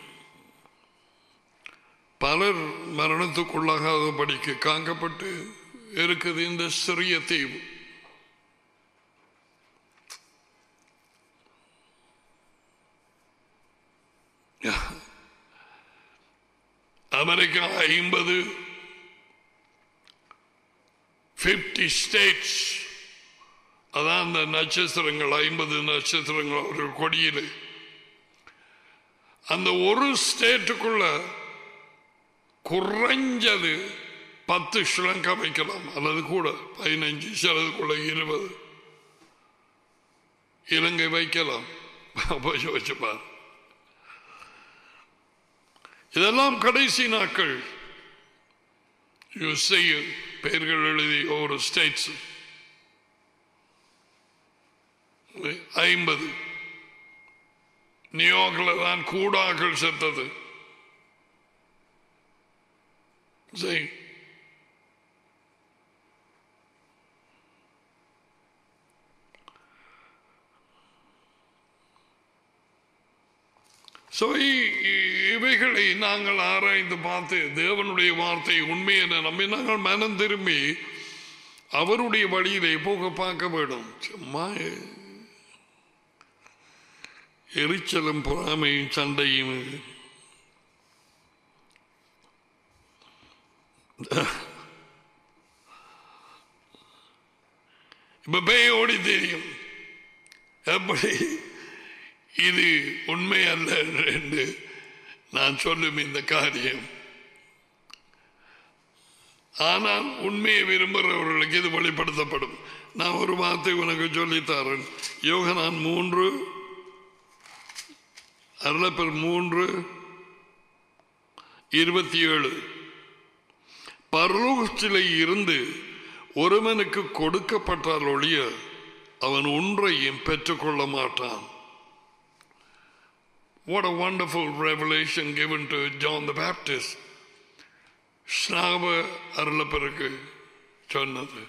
S1: பலர் மரணத்துக்குள்ளாகாதபடிக்கு காக்கப்பட்டு இருக்குது இந்த சிறிய தீவு அமெரிக்கா ஐம்பது பிப்டி ஸ்டேட்ஸ் அதான் அந்த நட்சத்திரங்கள் ஐம்பது நட்சத்திரங்கள் அவர்கள் கொடியில் அந்த ஒரு ஸ்டேட்டுக்குள்ள குறைஞ்சது பத்து ஸ்ரீலங்கா வைக்கலாம் அல்லது கூட பதினஞ்சு சிலதுக்குள்ள இருபது இலங்கை வைக்கலாம் அப்போ யோசிச்சுப்பார் இதெல்லாம் கடைசி நாட்கள் செய்ய பெயர்கள் எழுதி ஒவ்வொரு ஸ்டேட்ஸ் ஐம்பது நியூயார்க்கில் தான் கூடாக்கள் செத்தது சரி So, இ- இ- இவைகளை நாங்கள் ஆராய்ந்து பார்த்து தேவனுடைய வார்த்தை உண்மை என நம்பி நாங்கள் மனம் திரும்பி அவருடைய வழியிலே போக பார்க்க வேண்டும் சும்மா எ- எரிச்சலும் பொறாமையும் சண்டையும் இப்ப பேயோடி தெரியும் எப்படி இது உண்மை அல்ல என்று நான் சொல்லும் இந்த காரியம் ஆனால் உண்மையை விரும்புகிறவர்களுக்கு இது வெளிப்படுத்தப்படும் நான் ஒரு வார்த்தை உனக்கு சொல்லித்தரேன் யோகனான் மூன்று அருளப்பர் மூன்று இருபத்தி ஏழு பரலோகத்திலே இருந்து ஒருவனுக்கு கொடுக்கப்பட்டால் ஒழிய அவன் ஒன்றையும் பெற்றுக்கொள்ள மாட்டான் What a wonderful revelation given to John the Baptist. ஸ்நாப அருளப்பெருக்கு சொன்னது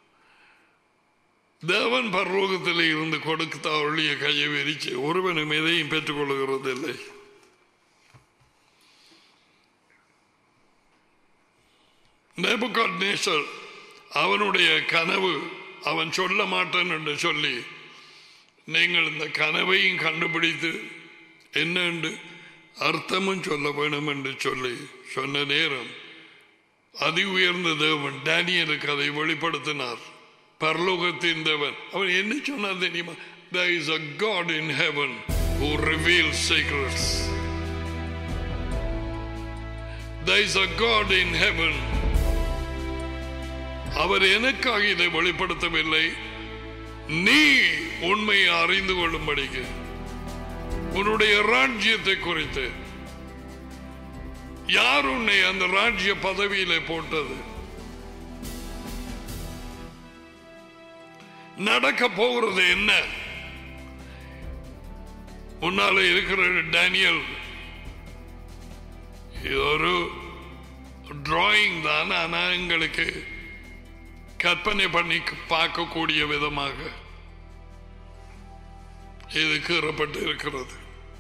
S1: தேவன் பரலோகத்தில் இருந்து கொடுத்த ஒளிய கையை விரிச்சு ஒருவனும் எதையும் பெற்றுக்கொள்கிறதில்லை நேபுகாட்நேசர் அவனுடைய கனவு அவன் சொல்ல மாட்டான் என்று சொல்லி நீங்கள் இந்த கனவையும் கண்டுபிடித்து என்ன என்று அர்த்தமும் சொல்ல வேணும் என்று சொல்லி சொன்ன நேரம் அதி உயர்ந்த தேவன் டேனியலுக்கு அதை வெளிப்படுத்தினார் பரலோகத்தின் தேவன் அவன் என்ன சொன்னார் தெரியுமா There is a God in heaven who reveals secrets. There is a God in heaven. அவர் எனக்காக இதை வெளிப்படுத்தவில்லை நீ உண்மையை அறிந்து கொள்ளும்படிக்கு உன்னுடைய ராஜ்யத்தை குறித்து யார் உன்னை அந்த ராஜ்ய பதவியிலே போட்டது நடக்க போகிறது என்ன முன்னால இருக்கிற டேனியல் இது ஒரு டிராயிங் தான் ஆனா எங்களுக்கு கற்பனை பண்ணி பார்க்கக்கூடிய விதமாக இது கீறப்பட்டு இருக்கிறது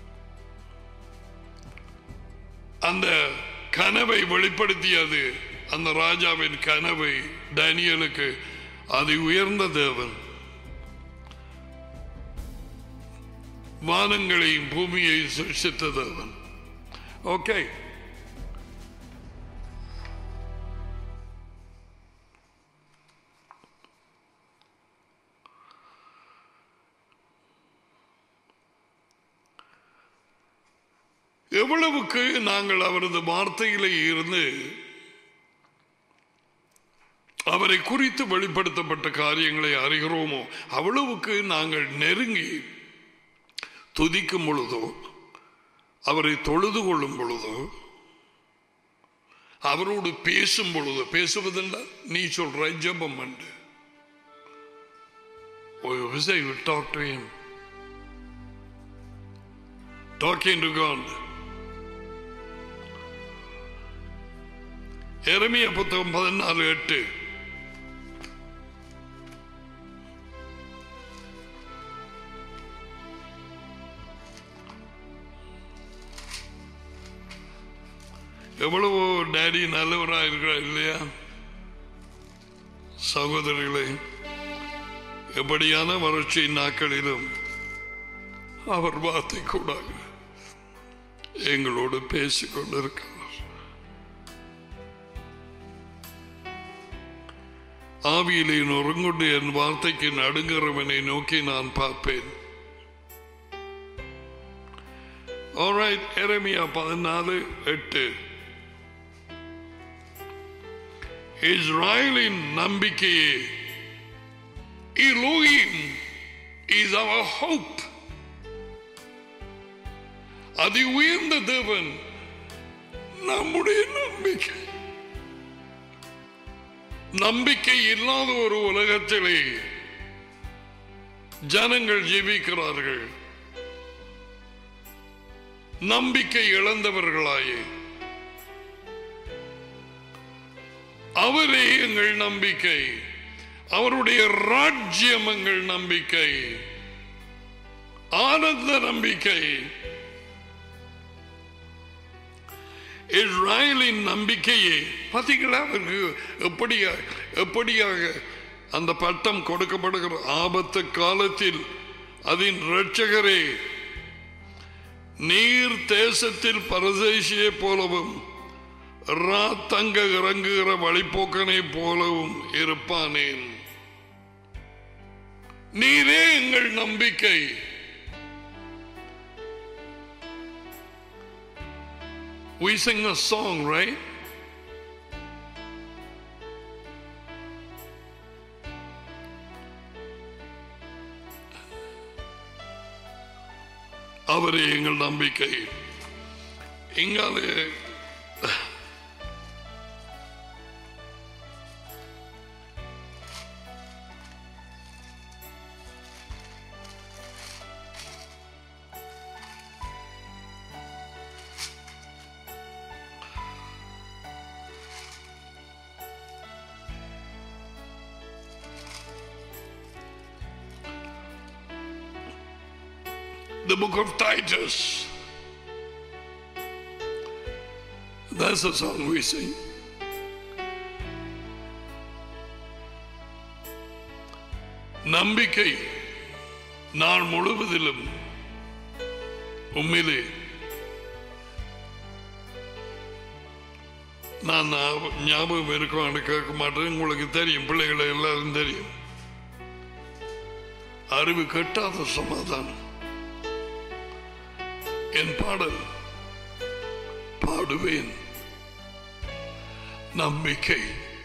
S1: அந்த கனவை வெளிப்படுத்தியது அந்த ராஜாவின் கனவை டேனியலுக்கு அது உயர்ந்த தேவன் வானங்களையும் பூமியை சிருஷ்டித்த தேவன் ஓகே எவ்வளவுக்கு நாங்கள் அவரது வார்த்தையிலே இருந்து அவரை குறித்து வெளிப்படுத்தப்பட்ட காரியங்களை அறிகிறோமோ அவ்வளவுக்கு நாங்கள் நெருங்கி துதிக்கும் பொழுதோ அவரை தொழுது கொள்ளும் பொழுதோ அவரோடு பேசும் பொழுதோ பேசுவதில்லை நீ சொல்ற ஜெபம் பண்ணு you talk to him talking to God எரமிய புத்தகம் பதினாலு எட்டு எவ்வளவோ டேடி நல்லவராக இருக்கிறார் இல்லையா சகோதரிகளே எப்படியான வறட்சி நாட்களிலும் அவர் வார்த்தை கூட எங்களோடு பேசிக் கொண்டிருக்கிறார் ஆவியிலே நொறுங்குண்டு என் வார்த்தைக்கு நடுங்கிறவனை நோக்கி நான் பார்ப்பேன் Alright, எரேமியா பதினாலு எட்டு இஸ்ராயலின் நம்பிக்கையே Elohim is our hope. அதி உயர்ந்த தேவன் நம்முடைய நம்பிக்கை நம்பிக்கை இல்லாத ஒரு உலகத்திலே ஜனங்கள் ஜீவிக்கிறார்கள் நம்பிக்கை இழந்தவர்களாயே அவரே எங்கள் நம்பிக்கை அவருடைய ராஜ்யம் எங்கள் நம்பிக்கை ஆனந்த நம்பிக்கை இஸ்ராயலின் நம்பிக்கையே பார்த்தீங்களா அவருக்கு எப்படியா எப்படியாக அந்த பட்டம் கொடுக்கப்படுகிற ஆபத்து காலத்தில் அதன் இரட்சகரே நீர் தேசத்தில் பரதேசியை போலவும் ராத்தங்க இறங்குகிற வழிப்போக்கனை போலவும் இருப்பானேன் நீரே எங்கள் நம்பிக்கை We sing a song, right? அவரே எங்கள் நம்பிக்கை இங்காலே the book of Titus. That's the song we sing. நம்பிக்கை நாள் முழுவதிலும் உண்மையிலே நான் ஞாப- ஞாபகம் இருக்கும்னு கேட்க மாட்டேன் உங்களுக்கு தெரியும் பிள்ளைகளை எல்லாரும் தெரியும் அறிவு கட்டாத சமாதானம் என் பாடல் பாடுவேன் நம்பிக்கை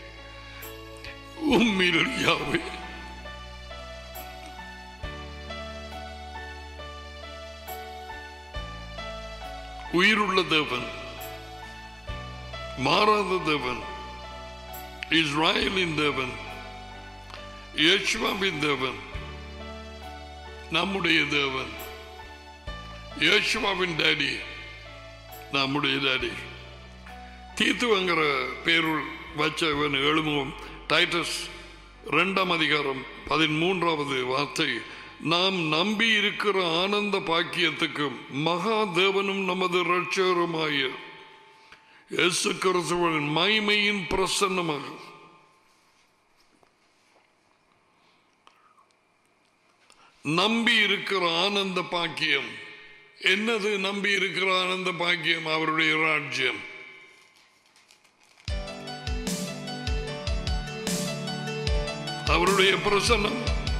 S1: உம்மில் யாவே உயிருள்ள தேவன் மாறாத தேவன் இஸ்ராயலின் தேவன் யேசுவாவின் தேவன் நம்முடைய தேவன் யேசுவாவின் டேடி நம்முடைய டேடி தீத்துவங்கிற பேருள் வச்சவன் எழுமுகம் டைட்டஸ் இரண்டாம் அதிகாரம் பதிமூன்றாவது வார்த்தை நாம் நம்பி இருக்கிற ஆனந்த பாக்கியத்துக்கும் மகா தேவனும் நமது ரட்சகருமாய இயேசு கிறிஸ்துவின் மைமையின் பிரசன்னமாக நம்பி இருக்கிற ஆனந்த பாக்கியம் என்னது நம்பி இருக்கிற ஆனந்த பாக்கியம் அவருடைய ராஜ்யம் அவருடைய பிரசன்னம்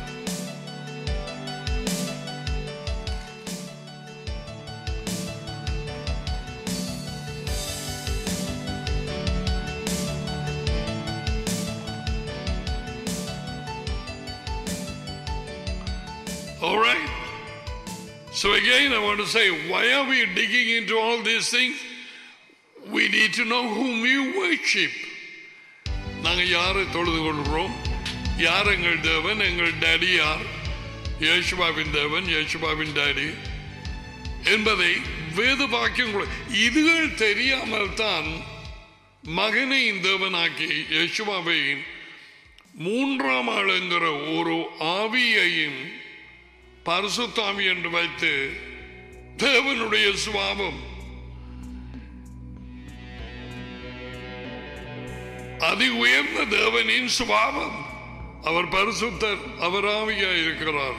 S1: All right. So again, I want to say, why are we digging into all these things? We need to know whom we worship. நாங்கள் யாரை தொழுது கொள்கிறோம் யார் எங்கள் தேவன் எங்கள் டேடி யார் யேசுபாவின் தேவன் யேசுபாவின் டேடி என்பதை வேத வாக்கியம் கூட இதுகள் தெரியாமல் தான் மகனை தேவனாக்கி யேசுபாவை மூன்றாம் ஆளுங்கிற ஒரு ஆவியையும் பரிசுத்தாவி என்று வைத்து தேவனுடைய சுவாபம் அதி உயர்ந்த தேவனின் சுபாவம் அவர் பரிசுத்தர் அவர் ஆவியா இருக்கிறார்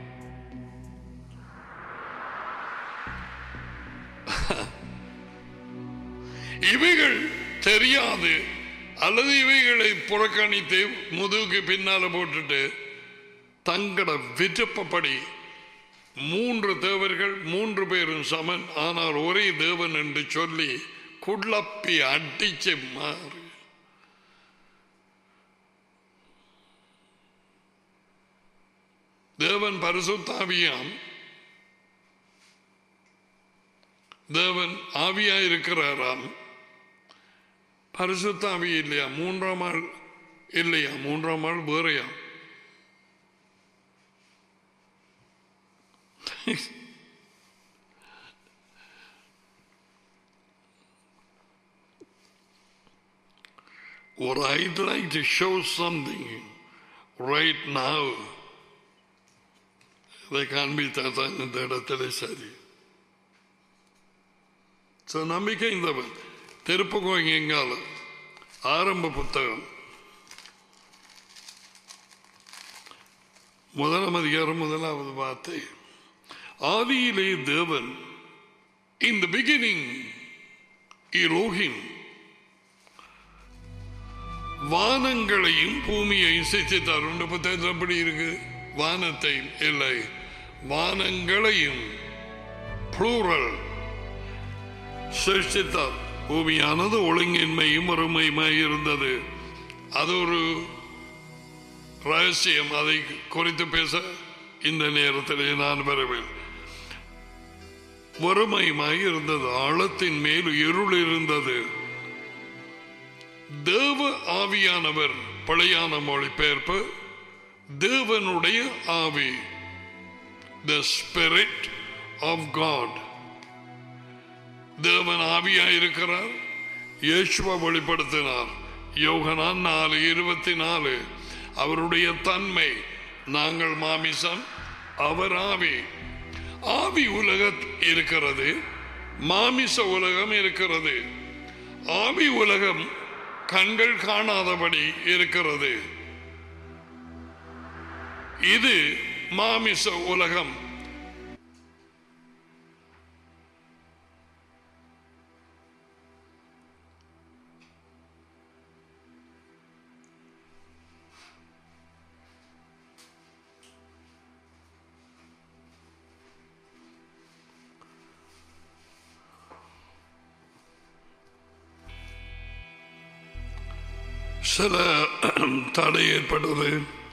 S1: இவைகள் தெரியாது அல்லது இவைகளை புறக்கணித்து முதுகுக்கு பின்னால போட்டுட்டு தங்கட விருப்பப்படி மூன்று தேவர்கள் மூன்று பேரும் சமன் ஆனால் ஒரே தேவன் என்று சொல்லி குழப்பி அடிச்சு மாறு தேவன் பரிசுத்தாவியாம் தேவன் ஆவியா இருக்கிறாராம் பரிசுத்தாவி இல்லையா மூன்றாம் ஆள் இல்லையா மூன்றாம் ஆள் வேறையா or I'd like to show something right now. அதை காண்பித்தான் இந்த இடத்துல சரி ஸோ நம்பிக்கை இந்த திருப்பகம் எங்கால ஆரம்ப புத்தகம் முதலாம் அதிகாரம் முதலாவது வார்த்தை ஆதியிலே தேவன் இந்த பிகினிங் இலோகின் வானங்களையும் பூமியையும் சித்தித்தார் உண்டு புத்தகத்தில் எப்படி இருக்கு வானத்தை இல்லை வானங்களையும் ப்ளூரல் சிருஷ்டித்தார் பூமியானது ஒழுங்கின்மையும் ஒருமையுமாய் இருந்தது அது ஒரு ரகசியம் அதை குறித்து பேச இந்த நேரத்தில் நான் வரவேன் வறுமையுமாய் இருந்தது ஆழத்தின் மேல் இருள் இருந்தது தேவ ஆவியானவர் பழையான மொழிபெயர்ப்பு தேவனுடைய ஆவி த ஸ்பிரிட் ஆஃப் காட் தேவன் ஆவியாய் இருக்கிறார் இயேசுவ வெளிப்படுத்தினார் யோகனான் நாலு இருபத்தி நாலு அவருடைய தன்மை நாங்கள் மாமிசம் அவர் ஆவி ஆவி உலகம் இருக்கிறது மாமிச உலகம் இருக்கிறது ஆவி உலகம் கண்கள் காணாதபடி இருக்கிறது இது மாமிச உலகம் சில தடை ஏற்பட்டது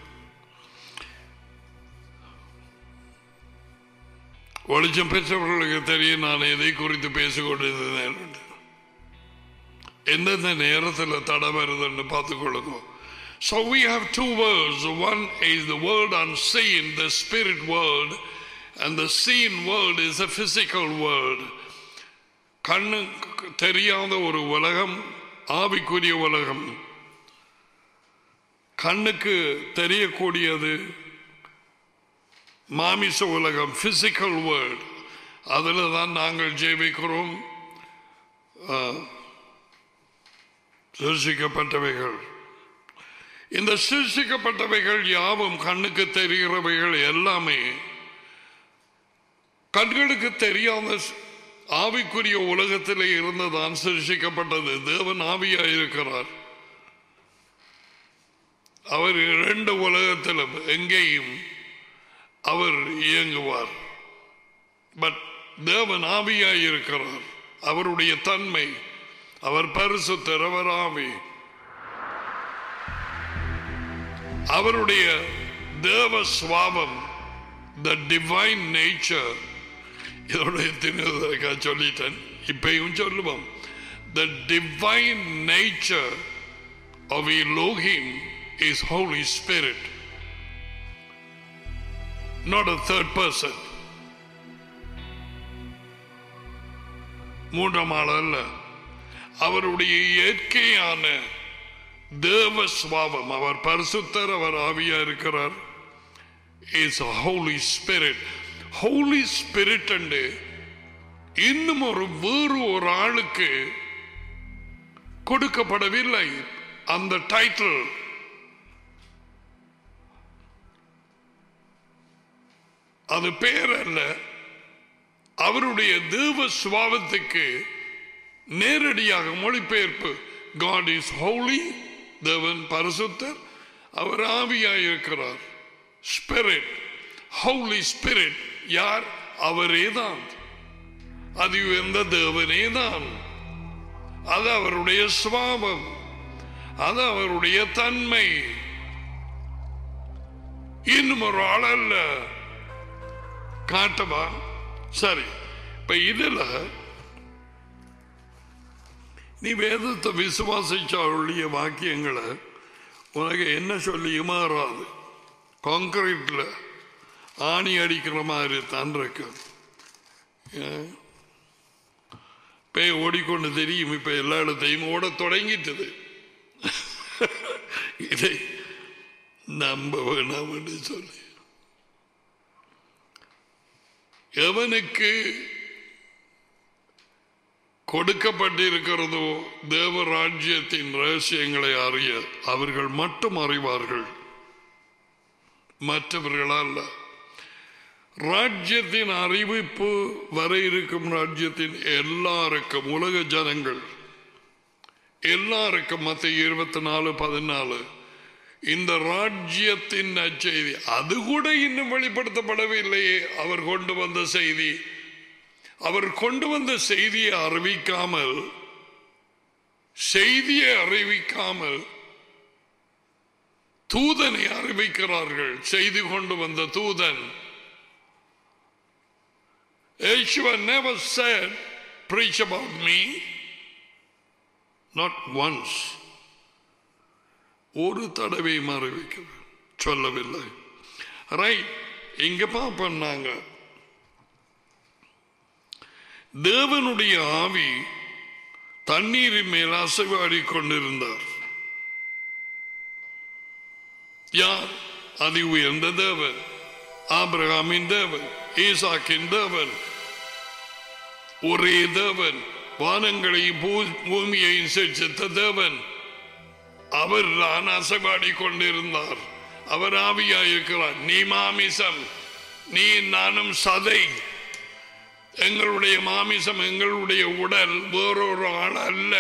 S1: வெளிச்சம் பெற்றவர்களுக்கு தெரியும் நான் எதை குறித்து பேசிக்கொண்டிருந்தேன் எந்தெந்த நேரத்தில் தடை வருதுன்னு பார்த்துக்கொள்ளுங்க So we have two worlds. One is the world unseen, the spirit world, and the seen world is a physical world. கண்ணு தெரியாத ஒரு உலகம் ஆவிக்குரிய உலகம் கண்ணுக்கு தெரியக்கூடியது மாமிச உலகம் பிசிக்கல் வேர்ல்ட் அதில் தான் நாங்கள் ஜெயிக்கிறோம் சிருஷிக்கப்பட்டவைகள் இந்த சிருஷிக்கப்பட்டவைகள் யாவும் கண்ணுக்கு தெரிகிறவைகள் எல்லாமே கண்களுக்கு தெரியாத ஆவிக்குரிய உலகத்திலே இருந்துதான் சிருஷிக்கப்பட்டது தேவன் ஆவியாக இருக்கிறார் அவர் இரண்டு உலகத்திலும் எங்கேயும் அவர் இயங்குவார் பட் தேவன் ஆவியாய் இருக்கிறார் அவருடைய தன்மை அவர் பரிசு அவர் ஆவி அவருடைய தேவ சுவாபம் த டிவைன் நேச்சர் இதோட எத்தனை சொல்லிட்டேன் இப்பயும் சொல்லுவோம் the divine nature of Elohim is Holy Spirit, not a third person. மூன்றாம் ஆள் அல்ல அவருடைய இயற்கையான தேவ சுவாபம் அவர் பரிசுத்தர் அவர் ஆவியா இருக்கிறார் is Holy Spirit Holy Spirit and இன்னும் ஒரு வேறு ஒரு ஆளுக்கு கொடுக்கப்படவில்லை அந்த டைட்டில் அது பேர் அல்ல அவருடைய தேவ சுவாபத்துக்கு நேரடியாக மொழிபெயர்ப்பு காட் இஸ் ஹோலி தேவன் பரிசுத்தர் அவர் ஆவியாய் இருக்கிறார் ஸ்பிரிட் ஹோலி ஸ்பிரிட் யார் அவரே தான் அது எந்த தேவனே தான் அது அவருடைய சுவாபம் அது அவருடைய தன்மை இன்னும் ஒரு ஆள் அல்ல காட்டவா சரி இப்ப இதுல நீ வேதத்தை விசுவாசிச்சா ஒழிய வாக்கியங்களை உனக்கு என்ன சொல்லியும் மாறாது கான்கிரீட்ல ஆணி அடிக்கிற மாதிரி தான் இருக்கு ஏன்? பேய் ஓடிக்கொண்டு தெரியும் இப்ப எல்லா இடத்தையும் ஓட தொடங்கிட்டது இதை நம்ப வேணாம் என்று சொல்லி எவனுக்கு கொடுக்கப்பட்டிருக்கிறதோ தேவ ராஜ்யத்தின் ரகசியங்களை அறிய அவர்கள் மட்டும் அறிவார்கள் மற்றவர்கள் அல்ல ராஜ்யத்தின் அறிவிப்பு வர இருக்கும் ராஜ்யத்தின் எல்லாருக்கும் உலக ஜனங்கள் எல்லாருக்கும் மத்திய இருபத்தி நாலு பதினாலு இந்த ராஜ்யத்தின் நற்செய்தி அது கூட இன்னும் வெளிப்படுத்தப்படவில்லையே அவர் கொண்டு வந்த செய்தி அவர் கொண்டு வந்த செய்தியை அறிவிக்காமல் செய்தியை அறிவிக்காமல் தூதனை அறிவிக்கிறார்கள் செய்தி கொண்டு வந்த தூதன் Yeshua never said, preach about me. Not once. ஒரு தடவையும் அறிவிக்கிறார் சொல்லவில்லை ரைட் இங்க பார்ப்போம் நாங்க தேவனுடைய ஆவி தண்ணீரின் மேல் அசைவாடி கொண்டிருந்தார் யார் அதி உயர்ந்த தேவன் ஆபிரகாமின் தேவன் ஈசாக்கின் தேவன் ஒரே தேவன் வானங்களையும் பூ- பூமியையும் சிருஷ்டித்த தேவன் அவர் தான் அசைவாடி கொண்டிருந்தார் அவர் ஆவியாயிருக்கிறார் நீ மாமிசம் நீ நானும் சதை எங்களுடைய மாமிசம் எங்களுடைய உடல் வேறொரு ஆள் அல்ல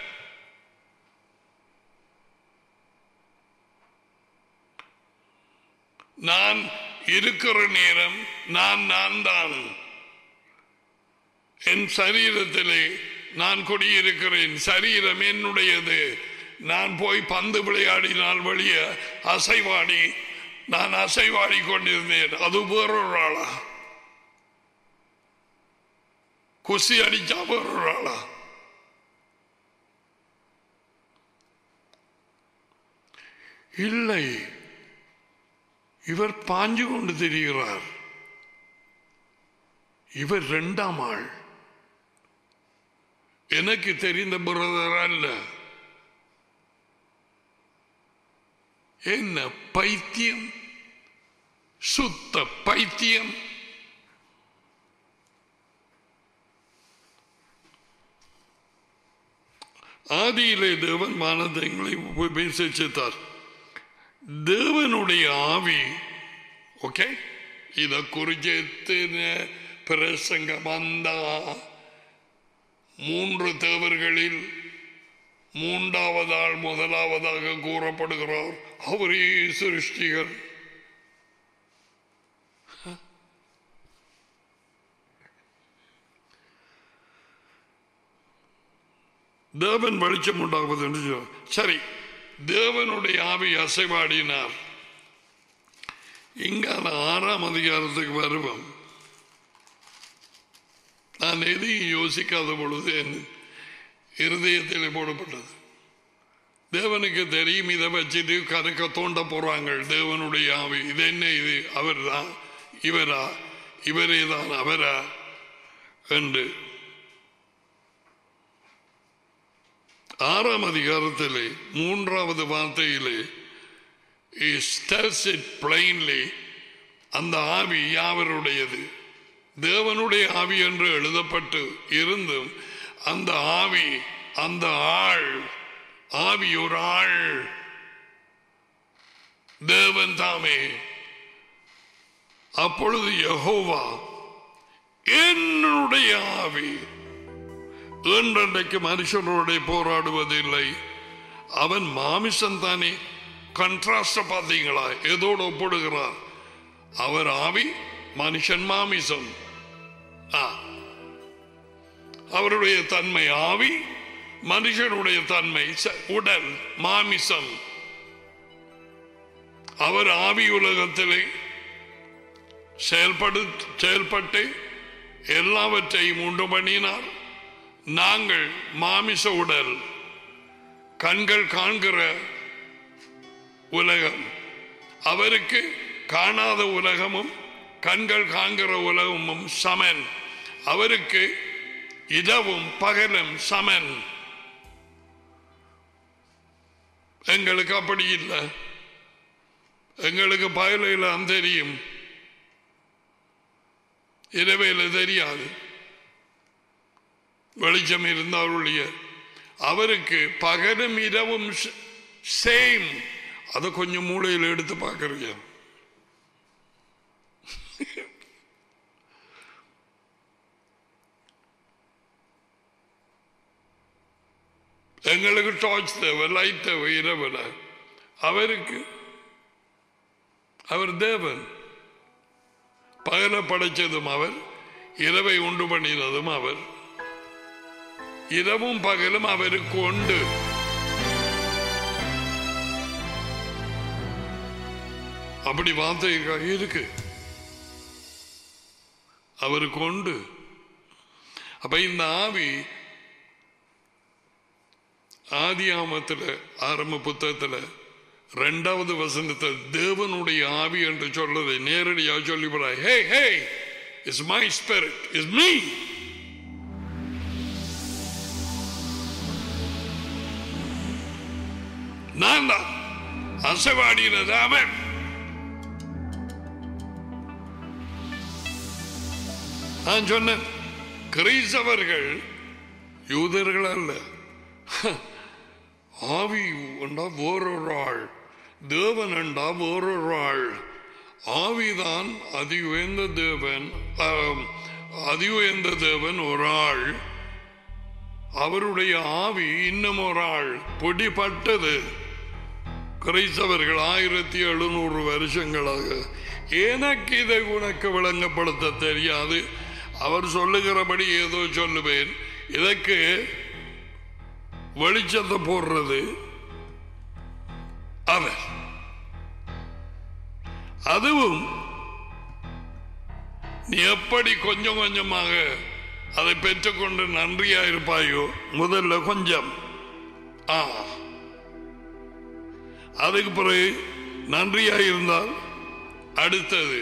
S1: நான் இருக்கிற நேரம் நான் நான் தான் என் சரீரத்திலே நான் குடியிருக்கிறேன் சரீரம் என்னுடையது நான் போய் பந்து விளையாடினால் வெளிய அசைவாடி நான் அசைவாடி கொண்டிருந்தேன் அது வேறொரு ஆளா குசி அடிச்சா வேறொரு ஆளா இல்லை இவர் பாஞ்சு கொண்டு தெரிகிறார் இவர் இரண்டாம் ஆள் எனக்கு தெரிந்த பிரதர் அல்ல என்ன பைத்தியம் சுத்த பைத்தியம் ஆதியிலே தேவன் மானதங்களை உபேசித்தார் தேவனுடைய ஆவி ஓகே இத குறித்து பிரசங்கம் வந்தா மூன்று தேவர்களில் மூன்றாவதால் முதலாவதாக கூறப்படுகிறார் அவரே சிருஷ்டிகர் தேவன் வெளிச்சம் உண்டாகுவது என்று சொன்னார். சரி தேவனுடைய ஆவி அசைவாடினார் இங்க அந்த ஆறாம் அதிகாரத்துக்கு வருவோம் நான் எதையும் யோசிக்காத பொழுது என் இருதயத்தில் போடப்பட்டது தேவனுக்கு தெரியும் இதை வச்சுட்டு கணக்க தோண்ட போறாங்க தேவனுடைய ஆவி இது என்ன இது அவர்தான் இவரா இவரே தான் அவரா என்று ஆறாம் அதிகாரத்திலே மூன்றாவது வார்த்தையிலே he tells it plainly அந்த ஆவி யாவருடையது தேவனுடைய ஆவி என்று எழுதப்பட்டு இருந்தும் அந்த ஆவி அந்த ஆள் ஆவி ஒரு ஆள் தேவன் தாமே அப்பொழுது யெகோவா என்னுடைய ஆவி இன்றைக்கு மனுஷனோட போராடுவதில்லை அவன் மாமிசம் தானே கண்ட்ராஸ்ட பார்த்தீங்களா எதோடு ஒப்பிடுகிறார் அவர் ஆவி மனுஷன் மாமிசம் ஆ. அவருடைய தன்மை ஆவி மனுஷனுடைய தன்மை ச- உடல் மாமிசம் அவர் ஆவி உலகத்திலே செயல்படு செயல்பட்டு எல்லாவற்றையும் உண்டு பண்ணினார் நாங்கள் மாமிச உடல் கண்கள் காண்கிற உலகம் அவருக்கு காணாத உலகமும் கண்கள் காண்கிற உலகமும் சமன் அவருக்கு இரவும் பகலும் சமன் எங்களுக்கு அப்படி இல்லை எங்களுக்கு பகலையில் தெரியும் இரவையில் தெரியாது வெளிச்சம் இருந்தாருடைய அவருக்கு பகலும் இரவும் சேம் அதை கொஞ்சம் மூளையில் எடுத்து பார்க்கறீங்க எங்களுக்கு டார்ச் தேவை லைட் தேவை இரவில் அவருக்கு அவர் தேவன் பகல படைச்சதும் அவர் இரவை உண்டு பண்ணினதும் அவர் இரவும் பகலும் அவருக்கு உண்டு அப்படி வார்த்தை இருக்கு அவருக்கு உண்டு அப்ப இந்த ஆவி ஆதியாமத்தில் ஆரம்ப புத்தகத்தில் ரெண்டாவது வசனத்தை தேவனுடைய ஆவி என்று சொல்றதை நேரடியாக சொல்லி போறாய் hey hey is my spirit is me நான் தான் அசைவாடினது அவன் நான் சொன்னேன் கிறிஸ்தவர்கள் யூதர்கள் அல்ல ஆவி உண்டா வேறொரு ஆள் தேவன் உண்டா வேறொரு ஆள் ஆவிதான் அதி உயர்ந்த தேவன் ஆம், அதி உயர்ந்த தேவன் ஒரு ஆள் அவருடைய ஆவி இன்னும் ஒரு ஆள் பொடிப்பட்டது கிறிஸ்தவர்கள் ஆயிரத்தி எழுநூறு வருஷங்களாக எனக்கு இதை உனக்கு விளங்கப்படுத்த தெரியாது அவர் சொல்லுகிறபடி ஏதோ சொல்லுவேன் இதற்கு வெளிச்சத்தை போடுறது அவர் அதுவும் நீ எப்படி கொஞ்சம் கொஞ்சமாக அதை பெற்றுக்கொண்டு நன்றியா இருப்பாயோ முதல்ல கொஞ்சம் ஆ அதுக்கு பிறகு நன்றியா இருந்தால் அடுத்தது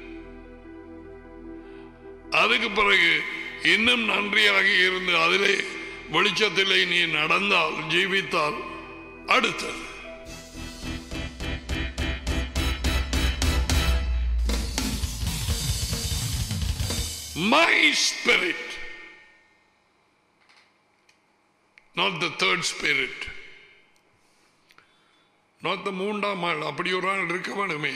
S1: அதுக்கு பிறகு இன்னும் நன்றியாக இருந்து அதிலே வெளிச்சத்திலே நீ நடந்தால் ஜீவித்தால் அடுத்தது my spirit not the third spirit not the மூன்றாம் ஆள் அப்படி ஒரு ஆள் இருக்க வேணுமே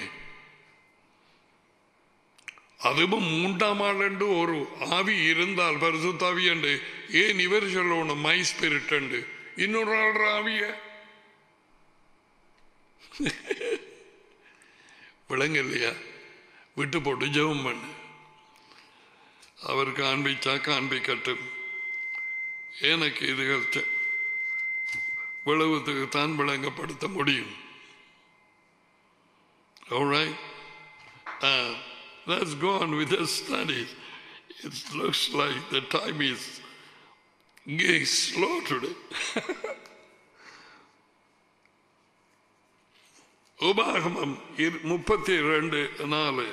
S1: அதுவும் மூன்றாம் ஆள் என்று ஒரு ஆவி இருந்தால் பரிசுத்தாவி என்று ஏன் இவர் சொல்லணும் மை ஸ்பிரிட் என்று இன்னொரு ஆள் ஆவிய விளங்க இல்லையா விட்டு போட்டு ஜெபம் பண்ணு அவர் காண்பிச்சா காண்பிக்கட்டும் எனக்கு இதுகள் தெ- விளவுத்துக்கு தான் விளங்கப்படுத்த முடியும் Alright? Uh, let's go on with the studies. It looks like the time is getting slow today. உபாகமம் இரு- முப்பத்தி ரெண்டு நாலு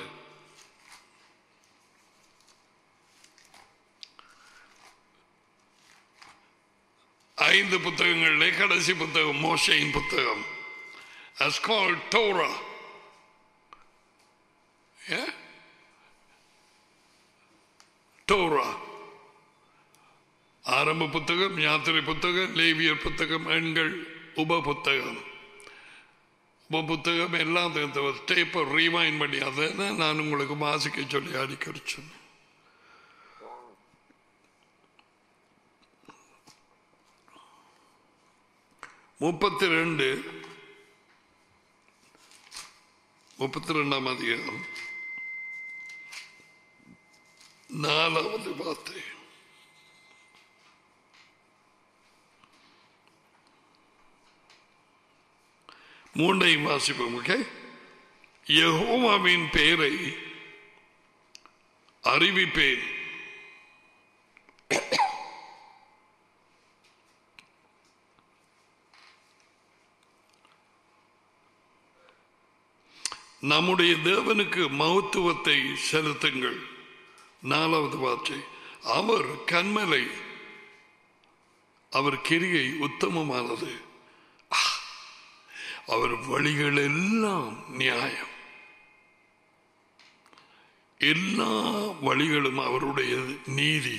S1: ஐந்து புத்தகங்களிலே கடைசி புத்தகம் மோசையின் புத்தகம் as called Torah. Yeah? Torah. ஆரம்ப புத்தகம் யாத்திரை புத்தகம் லேவியர் புத்தகம் எண்கள் உப புத்தகம் உப புத்தகம் எல்லாம் டேப்பை ரீவைன் பண்ணி அதை தான் நான் உங்களுக்கு வாசிக்க சொல்லி அடிக்கடி சொன்னேன் முப்பத்தி ரெண்டு முப்பத்தி ரெண்டாம் அதிகாரம் நாலாவது வார்த்தை மூன்றையும் வாசிப்போம் ஓகே யெகோவாவின் பெயரை அறிவிப்பேன் நம்முடைய தேவனுக்கு மகத்துவத்தை செலுத்துங்கள் நாலாவது வார்த்தை அவர் கண்மலை அவர் கிரியை உத்தமமானது ஆ! அவர் வழிகள் எல்லாம் நியாயம் எல்லா வழிகளும் அவருடைய நீதி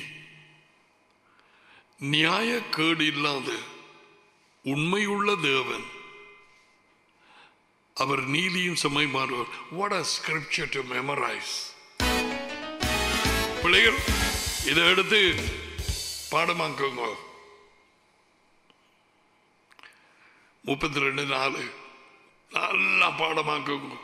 S1: நியாயக்கேடு இல்லாத உண்மையுள்ள தேவன் அவர் நீதியும் சமயமானவர் what a scripture to memorize பிள்ளைகள் இதை எடுத்து பாடமாக்குங்க முப்பத்தி ரெண்டு நாலு நல்லா பாடமாக்குங்க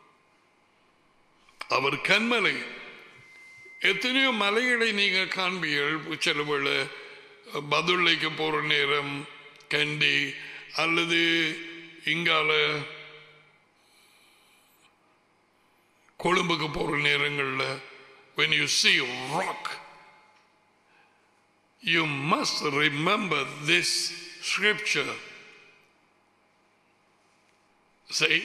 S1: அவர் கண்மலை எத்தனையோ மலைகளை நீங்க காண்பீர்கள் சில வேளை பதுளைக்கு போற நேரம் கண்டி அல்லது இங்கால கொழும்புக்கு போற நேரங்களில் when you see rock you must remember this scripture say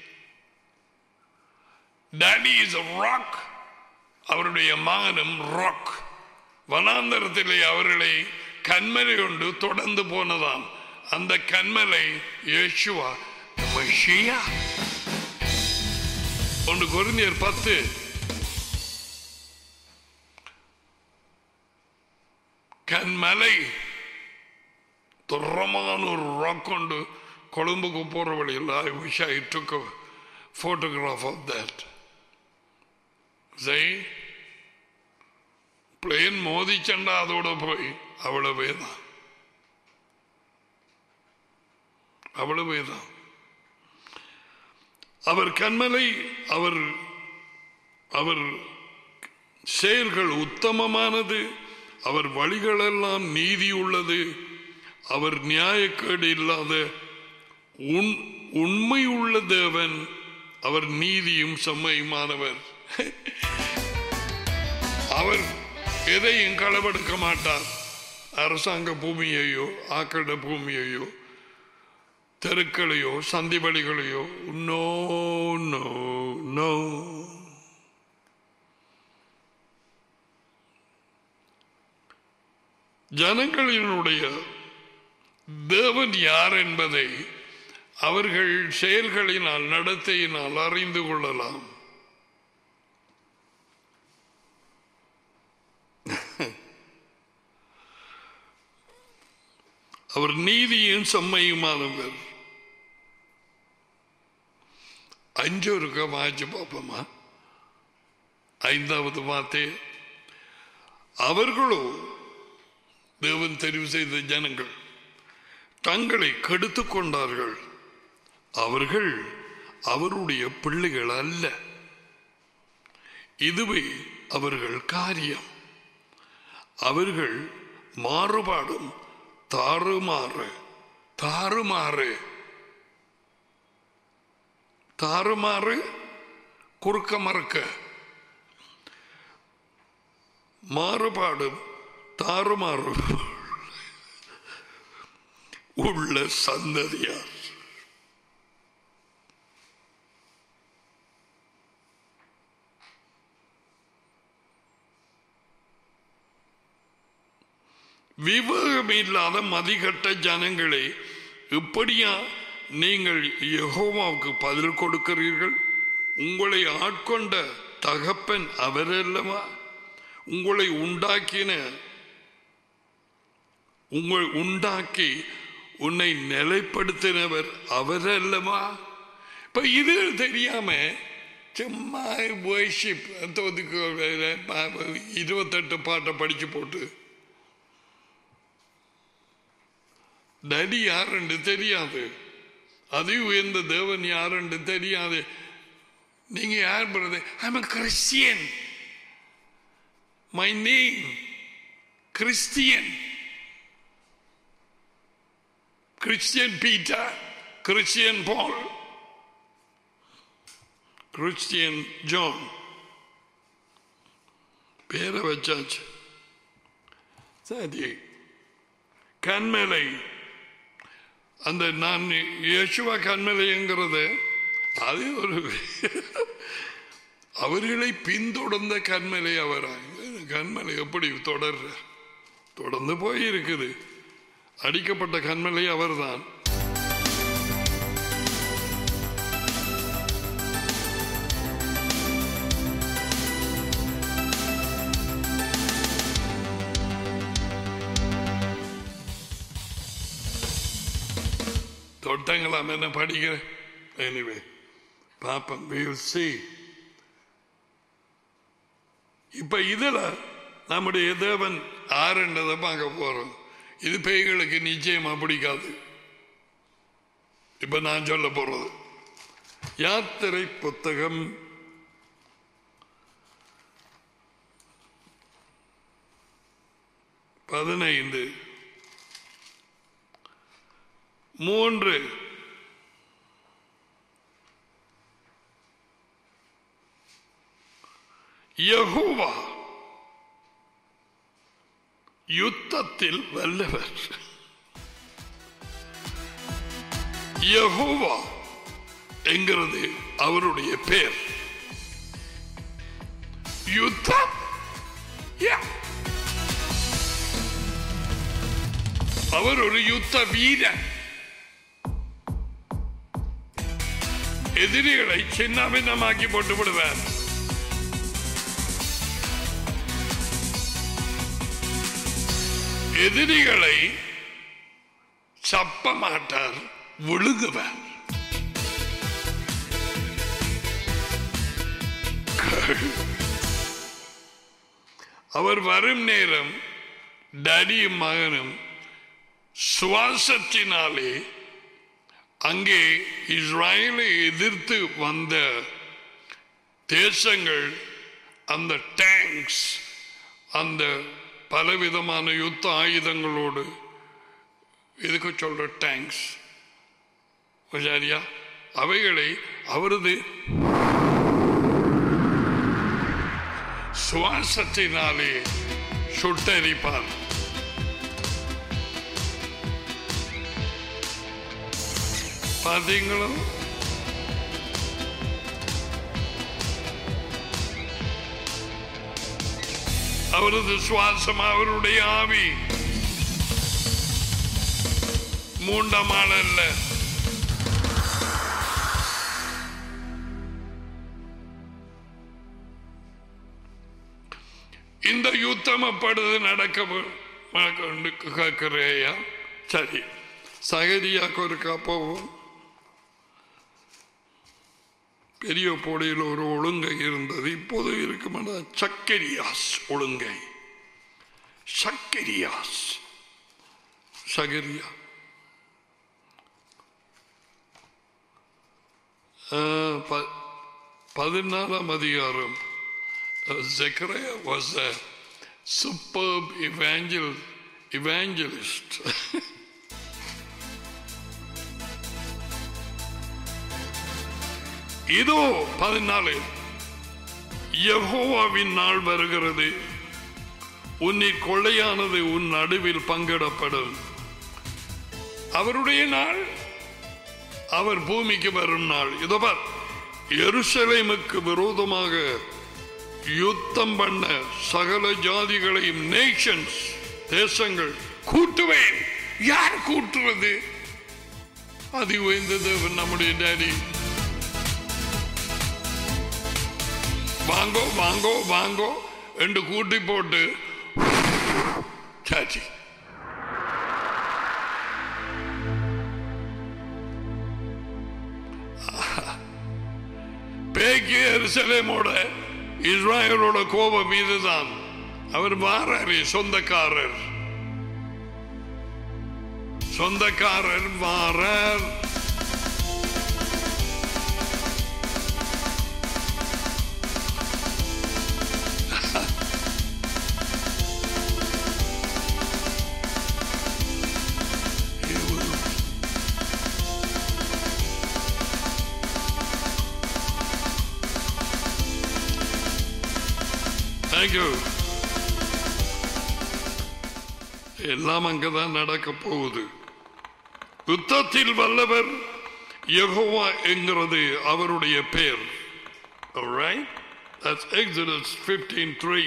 S1: daddy is a rock அவருடைய மகனும் ராக் வனாந்தரத்திலே அவர்களை கண்மலை கொண்டு தொடர்ந்து போனதாம் அந்த கண்மலை யேசுவா மெஷியா ஒன்று கொரிந்தியர் பத்து கண்மலை துரமான ஒரு ராக் கொண்டு கொழும்புக்கு போற வழியில் I wish I took photograph of that செய் பிளேன் மோதிச்சண்டா அதோட போய் அவ்வளவே தான் அவ்வளவே தான் அவர் கண்மலை அவர் அவர் செயல்கள் உத்தமமானது அவர் வழிகளெல்லாம் நீதி உள்ளது அவர் நியாயக்கேடு இல்லாத உண் உண்மை உள்ள தேவன் அவர் நீதியும் செம்மையுமானவர் அவர் எதையும் களவெடுக்க மாட்டார் அரசாங்க பூமியையோ ஆக்கட பூமியையோ தெருக்களையோ சந்தி வழிகளையோ நோ நோ நோ ஜனங்களினுடைய தேவன் யார் என்பதை அவர்கள் செயல்களினால் நடத்தையினால் அறிந்து கொள்ளலாம் அவர் நீதியும் செம்மையுமானவர் அஞ்சு இருக்க வாய்ச்சி பார்ப்போமா ஐந்தாவது வார்த்தை அவர்களோ தேவன் தெரிவு செய்த ஜனங்கள் தங்களை கெடுத்துக் கொண்டார்கள் அவர்கள் அவருடைய பிள்ளைகள் அல்ல இதுவே அவர்கள் காரியம் அவர்கள் மாறுபாடும் தாறுமாறு தாறுமாறு தாறுமாறு குறுக்க மறுக்க மாறுபாடும் தாறுமாறு உள்ள சந்ததியார் விவேகம் இல்லாத மதிகட்ட ஜனங்களே இப்படியா நீங்கள் யெகோவாவுக்கு பதில் கொடுக்கிறீர்கள் உங்களை ஆட்கொண்ட தகப்பன் அவரல்லவா உங்களை உண்டாக்கின உங்கள் உண்டாக்கி உன்னை நிலைப்படுத்தினவர் அவரல்லவா இப்ப இது தெரியாம சும்மா worship தோதுக்கு இருபத்தெட்டு பாட்டை படிச்சு போட்டு நடி யாருன்னு தெரியாது அது உயர்ந்த தேவன் யாருன்னு தெரியாது நீங்க யார் brother I'm Christian my name Christian Christian Peter Christian Paul Christian John பேரை வச்சாச்சு சரி கண்மலை அந்த நான் யேசுவா கண்மலைங்கிறது அது ஒரு அவர்களை பின்தொடர்ந்த கண்மலை அவராய் கண்மலை எப்படி தொடர்ற தொடர்ந்து போய் இருக்குது அடிக்கப்பட்ட கண்மலை அவர்தான் தொட்டங்களாம் என்ன படிக்கிற எனிவே பாப்பம் we will see இப்ப இதுல நம்முடைய தேவன் ஆறுன்றதை பார்க்க போறோம் இது பேய்களுக்கு நிச்சயமா பிடிக்காது இப்ப நான் சொல்ல போறது யாத்திரை புத்தகம் பதினைந்து மூன்று யகோவா யுத்தத்தில் வல்லவர் யகோவா என்கிறது அவருடைய பேர் யுத்தம் Yeah. அவர் ஒரு யுத்த வீரன் எதிரிகளை சின்ன பின்னமாக்கி போட்டு விடுவார் எதிரிகளை சப்ப மாட்டார் விழுகுவார் அவர் வரும் நேரம் டடியும் மகனும் சுவாசத்தினாலே அங்கே இஸ்ராயலை எதிர்த்து வந்த தேசங்கள் அந்த டேங்க்ஸ் அந்த பலவிதமான யுத்த ஆயுதங்களோடு இதுக்கு சொல்ற டேங்க்ஸ் சரியா அவைகளை அவரது சுவாசத்தினாலே சுட்டரிப்பார் பார்த்தீங்களோ அவரது சுவாசம் அவருடைய ஆவி மூன்றாம் ஆள் அல்ல இந்த யுத்தம் எப்பொழுது நடக்க கேட்கிறேயா சரி சகதியாக்கு ஒருக்கா போவோம் பெரிய போடியில் ஒரு ஒழுங்கை இருந்தது இப்போது இருக்குமாடா சக்கரியாஸ் ஒழுங்கை சக்கரியாஸ் சகரியா ஆஹ், ப- பதினாலாம் அதிகாரம் Zechariah was a superb evangel, evangelist. இதோ பதினாலு யெகோவாவின் நாள் வருகிறது உன்னில் கொள்ளையானது உன் நடுவில் பங்கிடப்படும் அவருடைய நாள் அவர் பூமிக்கு வரும் நாள் இதோ பார் எருசலேமுக்கு விரோதமாக யுத்தம் பண்ண சகல ஜாதிகளையும் நேஷன்ஸ் தேசங்கள் கூட்டுவேன் யார் கூட்டுறது அது உயர்ந்த தேவன் நம்முடைய டேடி வாங்கோ வாங்கோ வாங்கோ என்று கூட்டி போட்டு சாச்சி பேக்கி எருசலேமோட இஸ்ராயலோட கோபம் இதுதான் அவர் வாராரு சொந்தக்காரர் சொந்தக்காரர் வாரார் தேங்க்யூ எல்லாம் அங்கதான் நடக்க போகுது யுத்தத்தில் வல்லவர் யெகோவா என்கிறது அவருடைய பெயர் Alright? That's Exodus 15:3.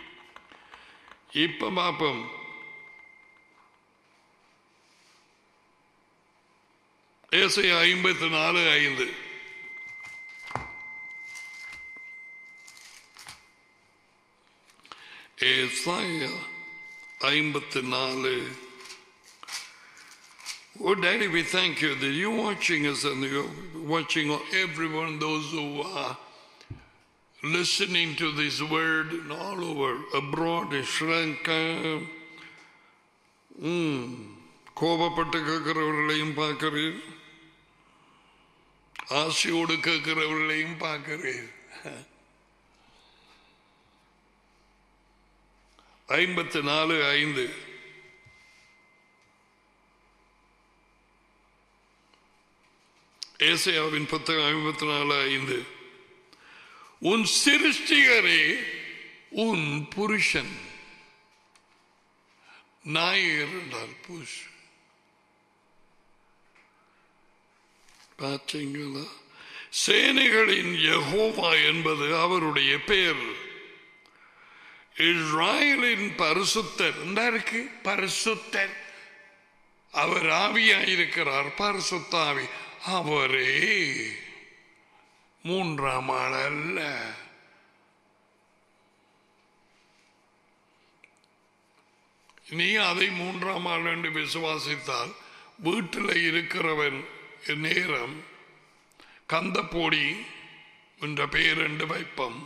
S1: இப்ப பார்ப்போம் ஏசை ஐம்பத்தி நாலு ஐந்து ஏசாயா ஐம்பத்தி நாலு Oh, Daddy, we thank you that you're watching us and you're watching everyone, those who are listening to this word and all over, abroad in Sri Lanka. ம், கோபப்பட்டு கேட்கிறவர்களையும் பார்க்கிறீர் ஆசையோடு கேட்கிறவர்களையும் பார்க்கிறீர் ஐம்பத்தி நாலு ஐந்து ஏசையாவின் புத்தகம் ஐம்பத்தி நாலு ஐந்து உன் சிருஷ்டிகரே உன் புருஷன் நாயர் என்றால் புஷ் பார்த்தீங்களா சேனைகளின் யெகோவா என்பது அவருடைய பெயர் இஸ்ராயலின் பரிசுத்தர் இந்த இருக்கு பரிசுத்தர் அவர் ஆவியாயிருக்கிறார் பரிசுத்தாவி அவரே மூன்றாம் ஆள் அல்ல நீ அதை மூன்றாம் ஆள் என்று விசுவாசித்தால் வீட்டில் இருக்கிறவன் நேரம் கந்தப்போடி என்ற பெயர் என்று வைப்பம்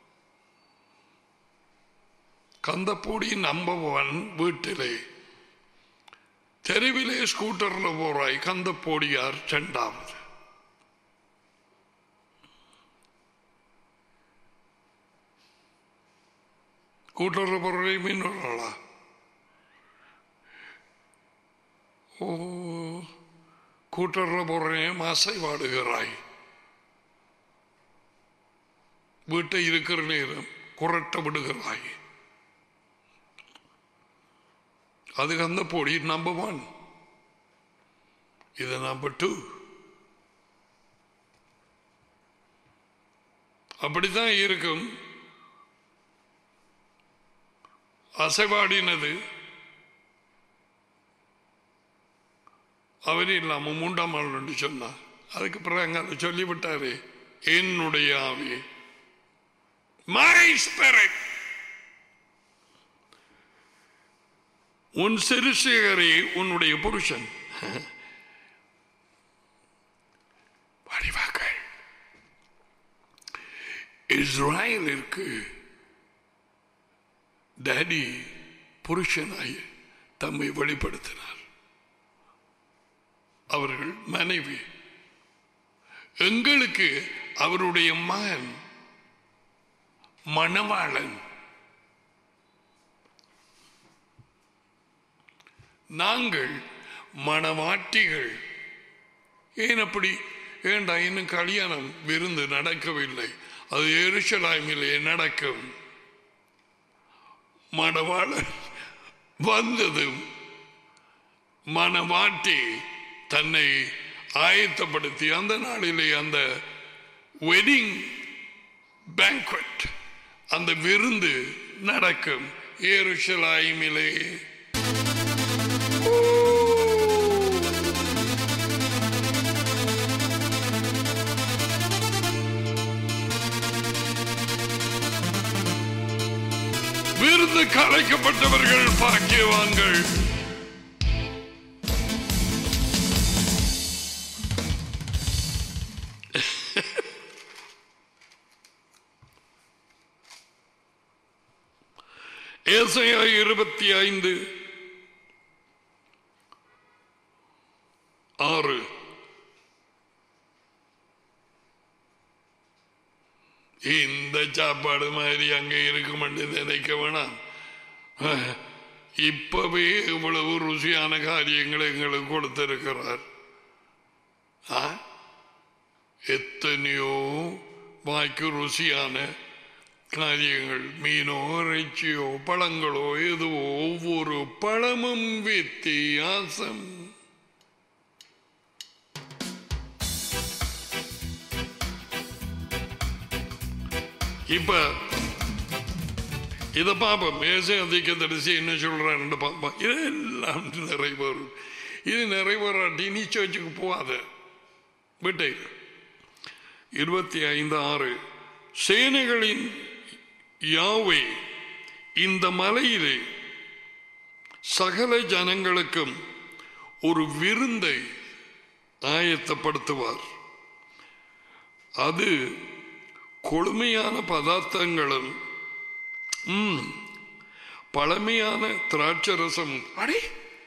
S1: கந்தப்போடி நம்பவன் வீட்டிலே தெருவிலே ஸ்கூட்டர்ல போறாய் கந்தப்போடியார் செண்டாவது ஸ்கூட்டர்ல போறே மீன்களா ஓ கூட்டர்ல போறேன் மாசை வாடுகிறாய் வீட்டை இருக்கிற நேரம் குரட்ட விடுகிறாய் அது அந்த பொடி நம்பர் ஒன் இது நம்பர் டூ அப்படித்தான் இருக்கும் அசைவாடினது அவரே இல்லாம மூன்றாம் ஆள் என்று சொன்னார் அதுக்கு பிறகு அங்க அதை சொல்லிவிட்டாரு என்னுடைய ஆவி மை ஸ்பிரிட் உன் சிறுசேகரே உன்னுடைய புருஷன் வடிவாக்கள் இஸ்ராயலிற்கு டேடி புருஷனாய் தம்மை வெளிப்படுத்தினார் அவர்கள் மனைவி எங்களுக்கு அவருடைய மகன் மணவாளன் நாங்கள் மணவாட்டிகள் ஏன் அப்படி ஏண்டா இன்னும் கல்யாணம் விருந்து நடக்கவில்லை அது எருசலாமிலே நடக்கும் மணவாளன் வந்ததும் மணவாட்டி தன்னை ஆயத்தப்படுத்தி அந்த நாளிலே அந்த வெட்டிங் பேங்க்வெட் அந்த விருந்து நடக்கும் ஏருஷலாய்மிலே விருந்து கலைக்கப்பட்டவர்கள் பாக்கியவான்கள் ஏசையா இருபத்தி ஐந்து ஆறு இந்த சாப்பாடு மாதிரி அங்க இருக்கும் நினைக்க வேணாம் இப்பவே இவ்வளவு ருசியான காரியங்களை எங்களுக்கு கொடுத்திருக்கிறார் ஆ? எத்தனையோ வாய்க்கு ருசியான காரியங்கள் மீனோ இறைச்சியோ பழங்களோ எதுவோ ஒவ்வொரு பழமும் வித்தியாசம் இப்ப இதை பார்ப்போம் ஏசை அதிக தரிசி என்ன சொல்றான்னு பார்ப்போம் இதெல்லாம் நிறைவேறும் இது நிறைவேறாட்டி நீ சர்ச்சுக்கு போகாத விட்டை இருபத்தி ஐந்து ஆறு சேனைகளின் யாவை இந்த மலையிலே சகல ஜனங்களுக்கும் ஒரு விருந்தை ஆயத்தப்படுத்துவார் அது கொழுமையான பதார்த்தங்களும் ம், பழமையான திராட்சரசம் அடே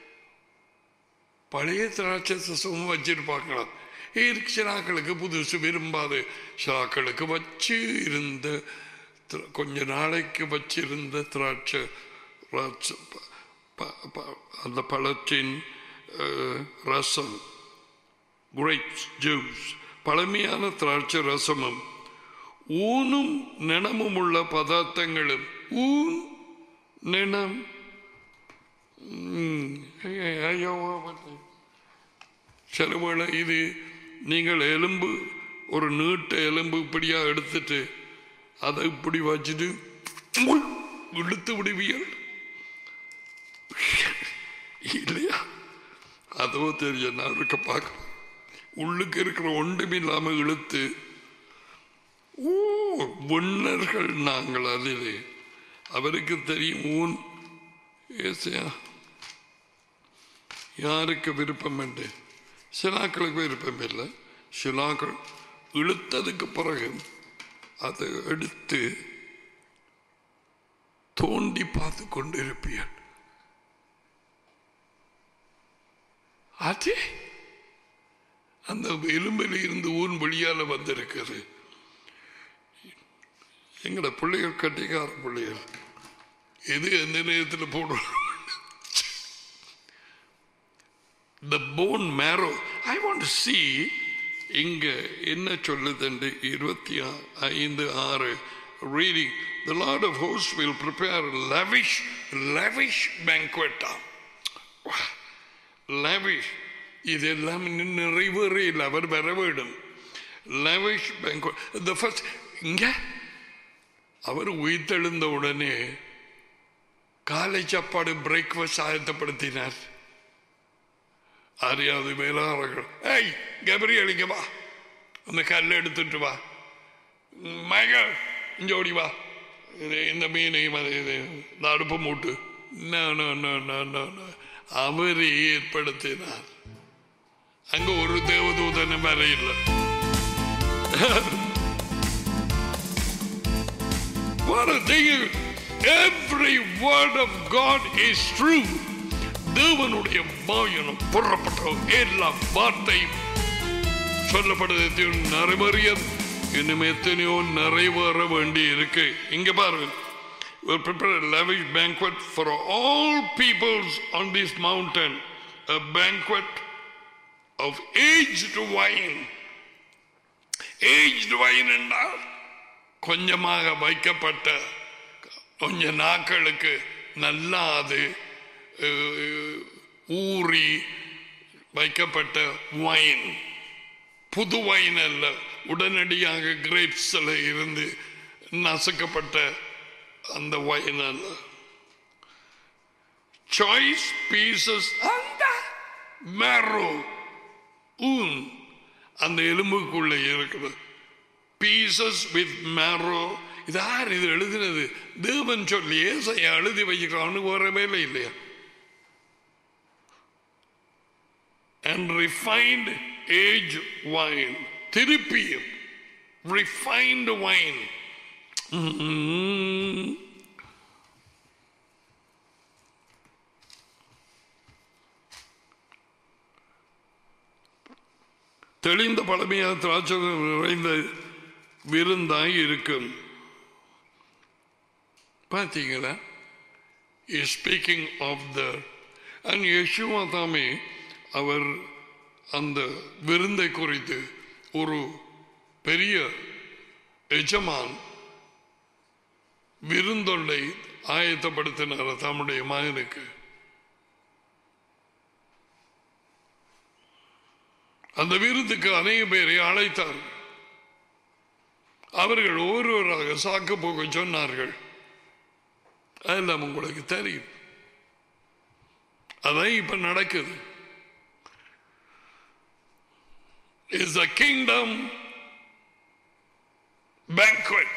S1: பழைய திராட்சரசமும் வச்சிருப்பாங்களாம் இருக்கு சிலாக்களுக்கு புதுசு விரும்பாது சிலாக்களுக்கு வச்சு இருந்த திரா- கொஞ்ச நாளைக்கு வச்சிருந்த திராட்சை ராட்ச- ப- ப- ப- அந்த பழத்தின் அஹ், ரசம் grapes ஜூஸ் பழமையான திராட்சை ரசமும் ஊனும் நிணமும் உள்ள பதார்த்தங்களும் ஊன் நிணம் ம், ஐய- ஐயோ, சில வேளை இது நீங்கள் எலும்பு ஒரு நீட்ட எலும்பு இப்படியா எடுத்துட்டு அதை இப்படி வச்சுட்டு உள் இழுத்து விடுவீர்கள் இல்லையா அதோ தெரியும் நான் இருக்க பார்க்க உள்ளுக்கு இருக்கிற ஒன்றும் இல்லாம இழுத்து ஓ விண்ணர்கள் நாங்கள் அதிலே அவருக்கு தெரியும் ஊன் ஏசையா யாருக்கு விருப்பம் உண்டு சிலாக்களுக்கு விருப்பம் இல்லை சிலாக்கள் இழுத்ததுக்கு பிறகு அதை எடுத்து தோண்டி பார்த்து கொண்டு இருப்பீர்கள் அது அந்த எலும்பில் இருந்து ஊன் வழியால வந்திருக்கிறது எங்கட பிள்ளைகள் கட்டிக்கார பிள்ளைகள் எது எந்த நேரத்தில் போடுறோம் the bone marrow i want to see இங்க என்ன சொல்லுதுண்டு இருபத்தி ஐந்து ஆறு reading the lord of hosts will prepare lavish lavish banquet lavish இதெல்லாம் இன்னும் நிறைவேறே இல்லை அவர் வர வேண்டும் lavish banquet the first இங்க அவர் உயிர்த்தெழுந்த உடனே காலை சாப்பாடு பிரேக்ஃபாஸ்ட் ஆயத்தப்படுத்தினார் அறியாது மேலாளர்கள் ஏய் கபரியல் இங்க வா அந்த கல்லை எடுத்துட்டு வா மகள் இங்க ஓடி வா இது இந்த மீனையும் அது இது இந்த அடுப்பு மூட்டு No, no, no, no, no, no. அவரே ஏற்படுத்தினார் அங்க ஒரு தேவதூதனும் வர இல்லை What a thing! Every word of God is true. தேவனுடைய வாயனம் புறப்பட்ட எல்லா வார்த்தையும் சொல்லப்படுது நிறைவேறியது இன்னும் எத்தனையோ நிறைவேற வேண்டி இருக்கு இங்க பாருங்க will prepare a lavish banquet for all peoples on this mountain a banquet of aged wine aged wine என்றால் கொஞ்சமாக வைக்கப்பட்ட கொஞ்ச நாட்களுக்கு நல்லா அது அஹ், ஊறி வைக்கப்பட்ட வைன் புது வைன் அல்ல உடனடியாக கிரேப்ஸ்ல இருந்து நசுக்கப்பட்ட அந்த வைன் அல்ல சாய்ஸ் பீசஸ் அந்த மேரோ ஊன் அந்த எலும்புக்குள்ள இருக்குது பீசஸ் வித் மேரோ இது யார் இது எழுதினது தேவன் சொல்லி ஏசையா எழுதி வச்சுக்கிறான்னு வேற வேலை இல்லையா and refined age wine திருப்பியும் refined wine ம்ம். தெளிந்த பழமையான திராட்சை நிறைந்த விருந்தாய் இருக்கும் பார்த்தீங்களா is speaking of the and Yeshua தாமே அவர் அந்த விருந்தை குறித்து ஒரு பெரிய எஜமான் விருந்தொண்டை ஆயத்தப்படுத்தினார் தம்முடைய மகனுக்கு அந்த விருந்துக்கு அநேக பேரை அழைத்தார் அவர்கள் ஒவ்வொருவராக சாக்கு போக சொன்னார்கள் அதெல்லாம் உங்களுக்கு தெரியும் அதான் இப்ப நடக்குது is a kingdom banquet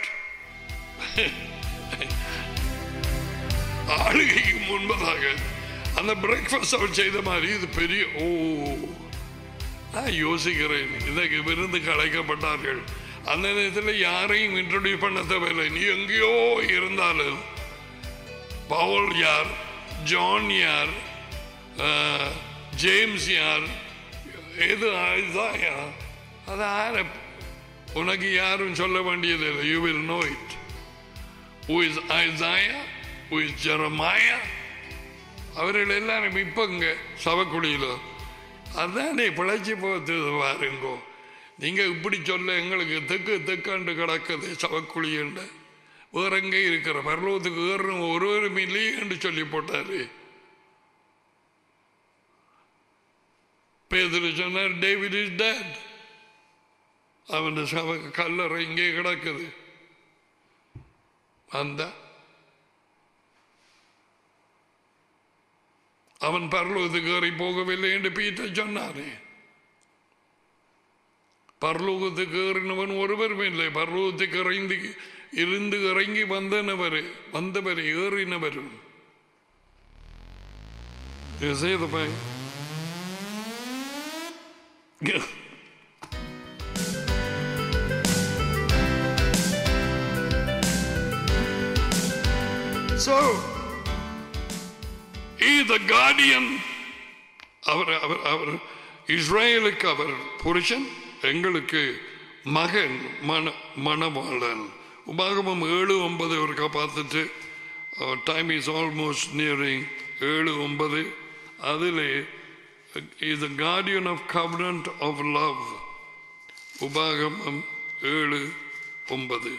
S1: ஆளுகைக்கு முன்பதாக அந்த பிரேக்ஃபாஸ்ட் அவர் செய்த மாதிரி இது பெரிய ஓ நான் யோசிக்கிறேன் இதற்கு விருந்து கலைக்கப்பட்டார்கள் அந்த நேரத்தில் யாரையும் இன்ட்ரோடியூஸ் பண்ண தேவையில்லை நீ எங்கேயோ இருந்தாலும் பவுல் யார் ஜான் யார் அஹ், ஜேம்ஸ் யார் எது ஐசாயா அது ஆர உனக்கு யாரும் சொல்ல வேண்டியதில்லை you will know it who is Isaiah who is Jeremiah அவர்கள் எல்லாரும் இப்ப இங்க சவக்குழியில அதானே பிழைச்சி போகுது பாருங்கோ நீங்க இப்படி சொல்ல எங்களுக்கு தெக்கு தெக்காண்டு கிடக்குது சவக்குழியுண்டு வேற எங்கே இருக்கிற பரலோகத்துக்கு ஏறணும் ஒரு ஒரு மில்லியன் சொல்லி போட்டாரு பேதர் சொன்னார் டேவிட் இஸ் டேட் அவன் சவ கல்லறை இங்கே கிடக்குது அந்த அவன் பரலோகத்துக்கு ஏறி போகவில்லை என்று பீட்டர் சொன்னானே பரலோகத்துக்கு ஏறினவன் ஒருவரும் இல்லை பரலோகத்துக்கு இறங்கி இருந்து இறங்கி வந்தனவர் வந்தவர் ஏறினவரும் செய்த So, he the guardian அவர் அவர் அவர் இஸ்ரேலுக்கு அவர் புருஷன் எங்களுக்கு மகன் மன மணவாளன் உபாகமம் ஏழு ஒன்பது ஒருக்கா பார்த்துட்டு டைம் இஸ் ஆல்மோஸ்ட் நியரிங் ஏழு ஒன்பது அதில் is a guardian of covenant of love உபாகமம் ஏழு ஒன்பது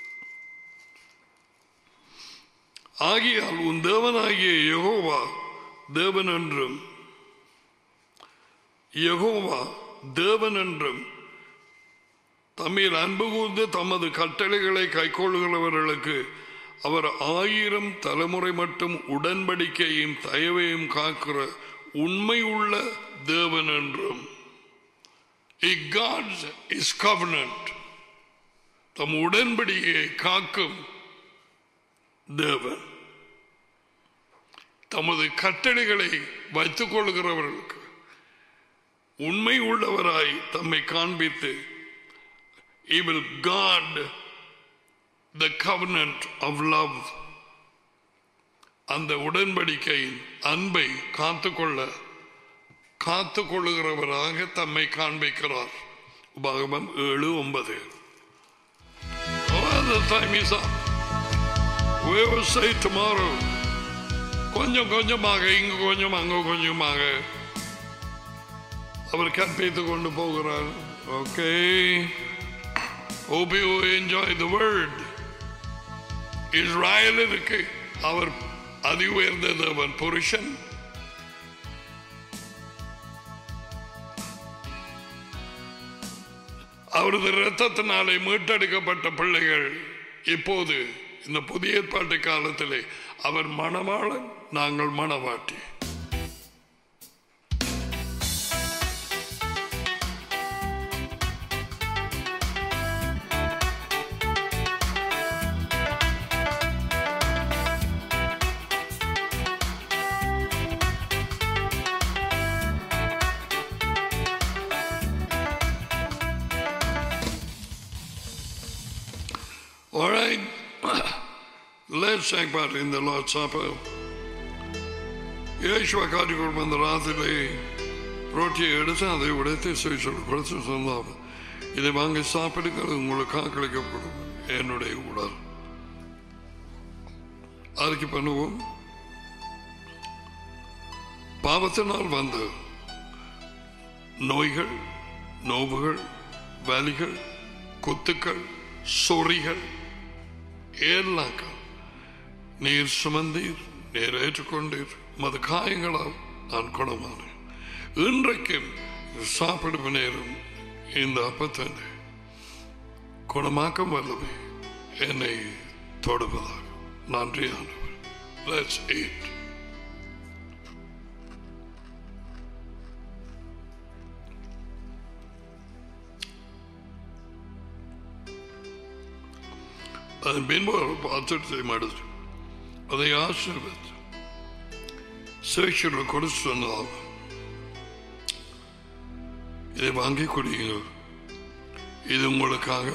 S1: ஆகியால் உன் தேவனாகிய யெகோவா தேவன் என்றும் யெகோவா தேவன் என்றும் தம்மில் அன்பு கூர்ந்து தமது கட்டளைகளை கைக்கொள்கிறவர்களுக்கு அவர் ஆயிரம் தலைமுறை மட்டும் உடன்படிக்கையும் தயவையும் காக்கிற உண்மை உள்ள தேவன் என்றும் God's is covenant தம் உடன்படிக்கையை காக்கும் தேவன் தமது கட்டளைகளை வைத்துக் கொள்கிறவர்களுக்கு உண்மை உள்ளவராய் தம்மை காண்பித்து he will guard the covenant of love அந்த உடன்படிக்கை அன்பை காத்துக்கொள்ள காத்துக்கொள்ளுகிறவராக தம்மை காண்பிக்கிறார் பாகவம் ஏழு ஒன்பது Oh, the time is up. We will say tomorrow. கொஞ்சம் கொஞ்சமாக இங்கு கொஞ்சம் அங்கு கொஞ்சமாக அவர் கற்பித்துக் கொண்டு போகிறார் okay Hope you enjoy the word. இஸ்ராயலுக்கு அவர் அதி உயர்ந்த தேவன் புருஷன் அவரது இரத்தத்தினாலே மீட்டெடுக்கப்பட்ட பிள்ளைகள் இப்போது இந்த புதிய ஏற்பாட்டு காலத்திலே அவர் மணவாளன் நாங்கள் மணவாட்டி All right, let's take part in the Lord's Supper. இயேசுவை காட்டிக்கொண்டு வந்த ராத்திரிலே ரொட்டியை எடுத்து அதை உடைத்து சுவிச்சல் கொடுத்து சொன்னார் இதை வாங்கி சாப்பிடுங்கள் உங்களுக்கு காக்களிக்கப்படும் என்னுடைய உடல் அறிக்கை பண்ணுவோம் பாவத்தினால் வந்த நோய்கள் நோவுகள் வலிகள் குத்துக்கள் சொறிகள் ஏல்லாக்கள் நீர் சுமந்தீர் நீர் ஏற்றுக்கொண்டீர் மது காயங்களால் நான் குணமானேன் இன்றைக்கும் சாப்பிடும் நேரம் இந்த அப்பத்தனை குணமாக்கும் வல்லமை என்னை தொடுவதாக நன்றி ஆண்டவர் Let's eat. அதன் பின்பு ஒரு பாத்திரத்தை மடுத்து அதை ஆசீர்வதித்து சேஷர்கள் கொடுத்து சொன்னதால் இதை வாங்கி குடியுங்கள் இது உங்களுக்காக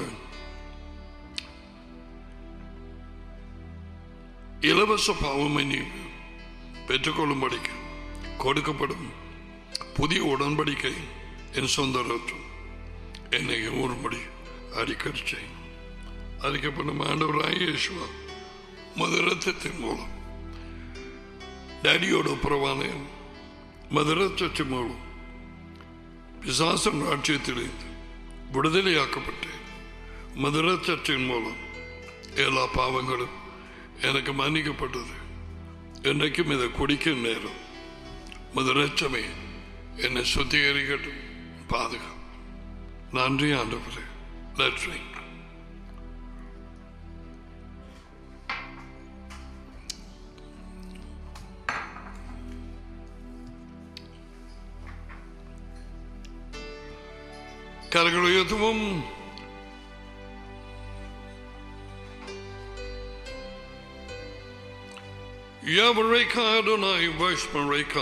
S1: இலவச பாவமணி பெற்றுக்கொள்ளும்படிக்கு கொடுக்கப்படும் புதிய உடன்படிக்கை என் சொந்த ரத்தம் என்னை ஊறும்படி அடிக்கடி செய்யும் அறிக்கப்படும் ஆண்டவராய் இயேசுவா மதுரத்தத்தின் மூலம் டேடியோட புறவான மதுரத்தத்தின் மூலம் பிசாசன் ராட்சியத்திலிருந்து விடுதலையாக்கப்பட்டேன் மதுரத்தத்தின் மூலம் எல்லா பாவங்களும் எனக்கு மன்னிக்கப்பட்டது என்றைக்கும் இதை குடிக்கும் நேரம் மதுரச்சமே என்னை சுத்திகரிக்கட்டும் பாதுகாப்பு நன்றி ஆண்டவரே Let's drink. கரங்கள் உயர்த்துவோம் Yavareka Adonai Vashmareka.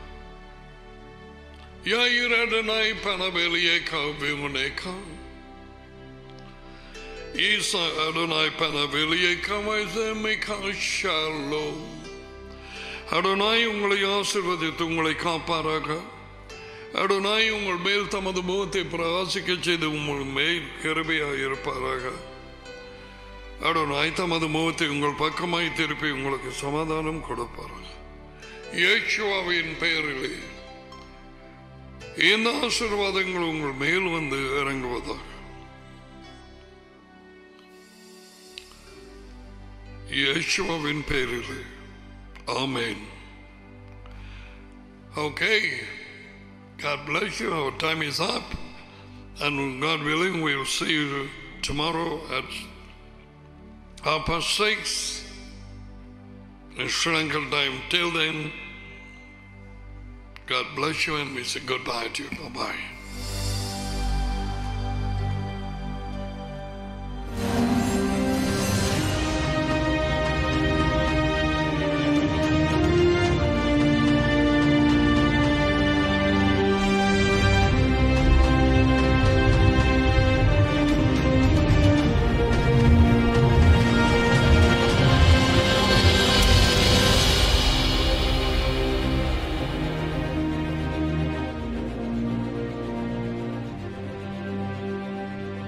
S1: Yair Adonai Panavelieka Vimuneka. Isa Adonai Panavelieka Vazemeka Shalom. Adonai உங்களை ஆசிர்வதித்து உங்களை காப்பாராக அடனாய் உங்கள் மேல் தமது முகத்தை பிரகாசிக்க செய்து உங்கள் மேல் கிருபையாக இருப்பாராக அடனாய் தமது முகத்தை உங்கள் பக்கமாய் திருப்பி உங்களுக்கு சமாதானம் கொடுப்பாராக இயேசுவாவின் பெயரிலே இந்த ஆசீர்வாதங்கள் உங்கள் மேல் வந்து இறங்குவதாக இயேசுவாவின் பெயரிலே ஆமேன் Okay. God bless you. Our time is up. And God willing, we'll see you tomorrow at half past six in Sri Lankan time. Till then, God bless you and we say goodbye to you. Bye bye.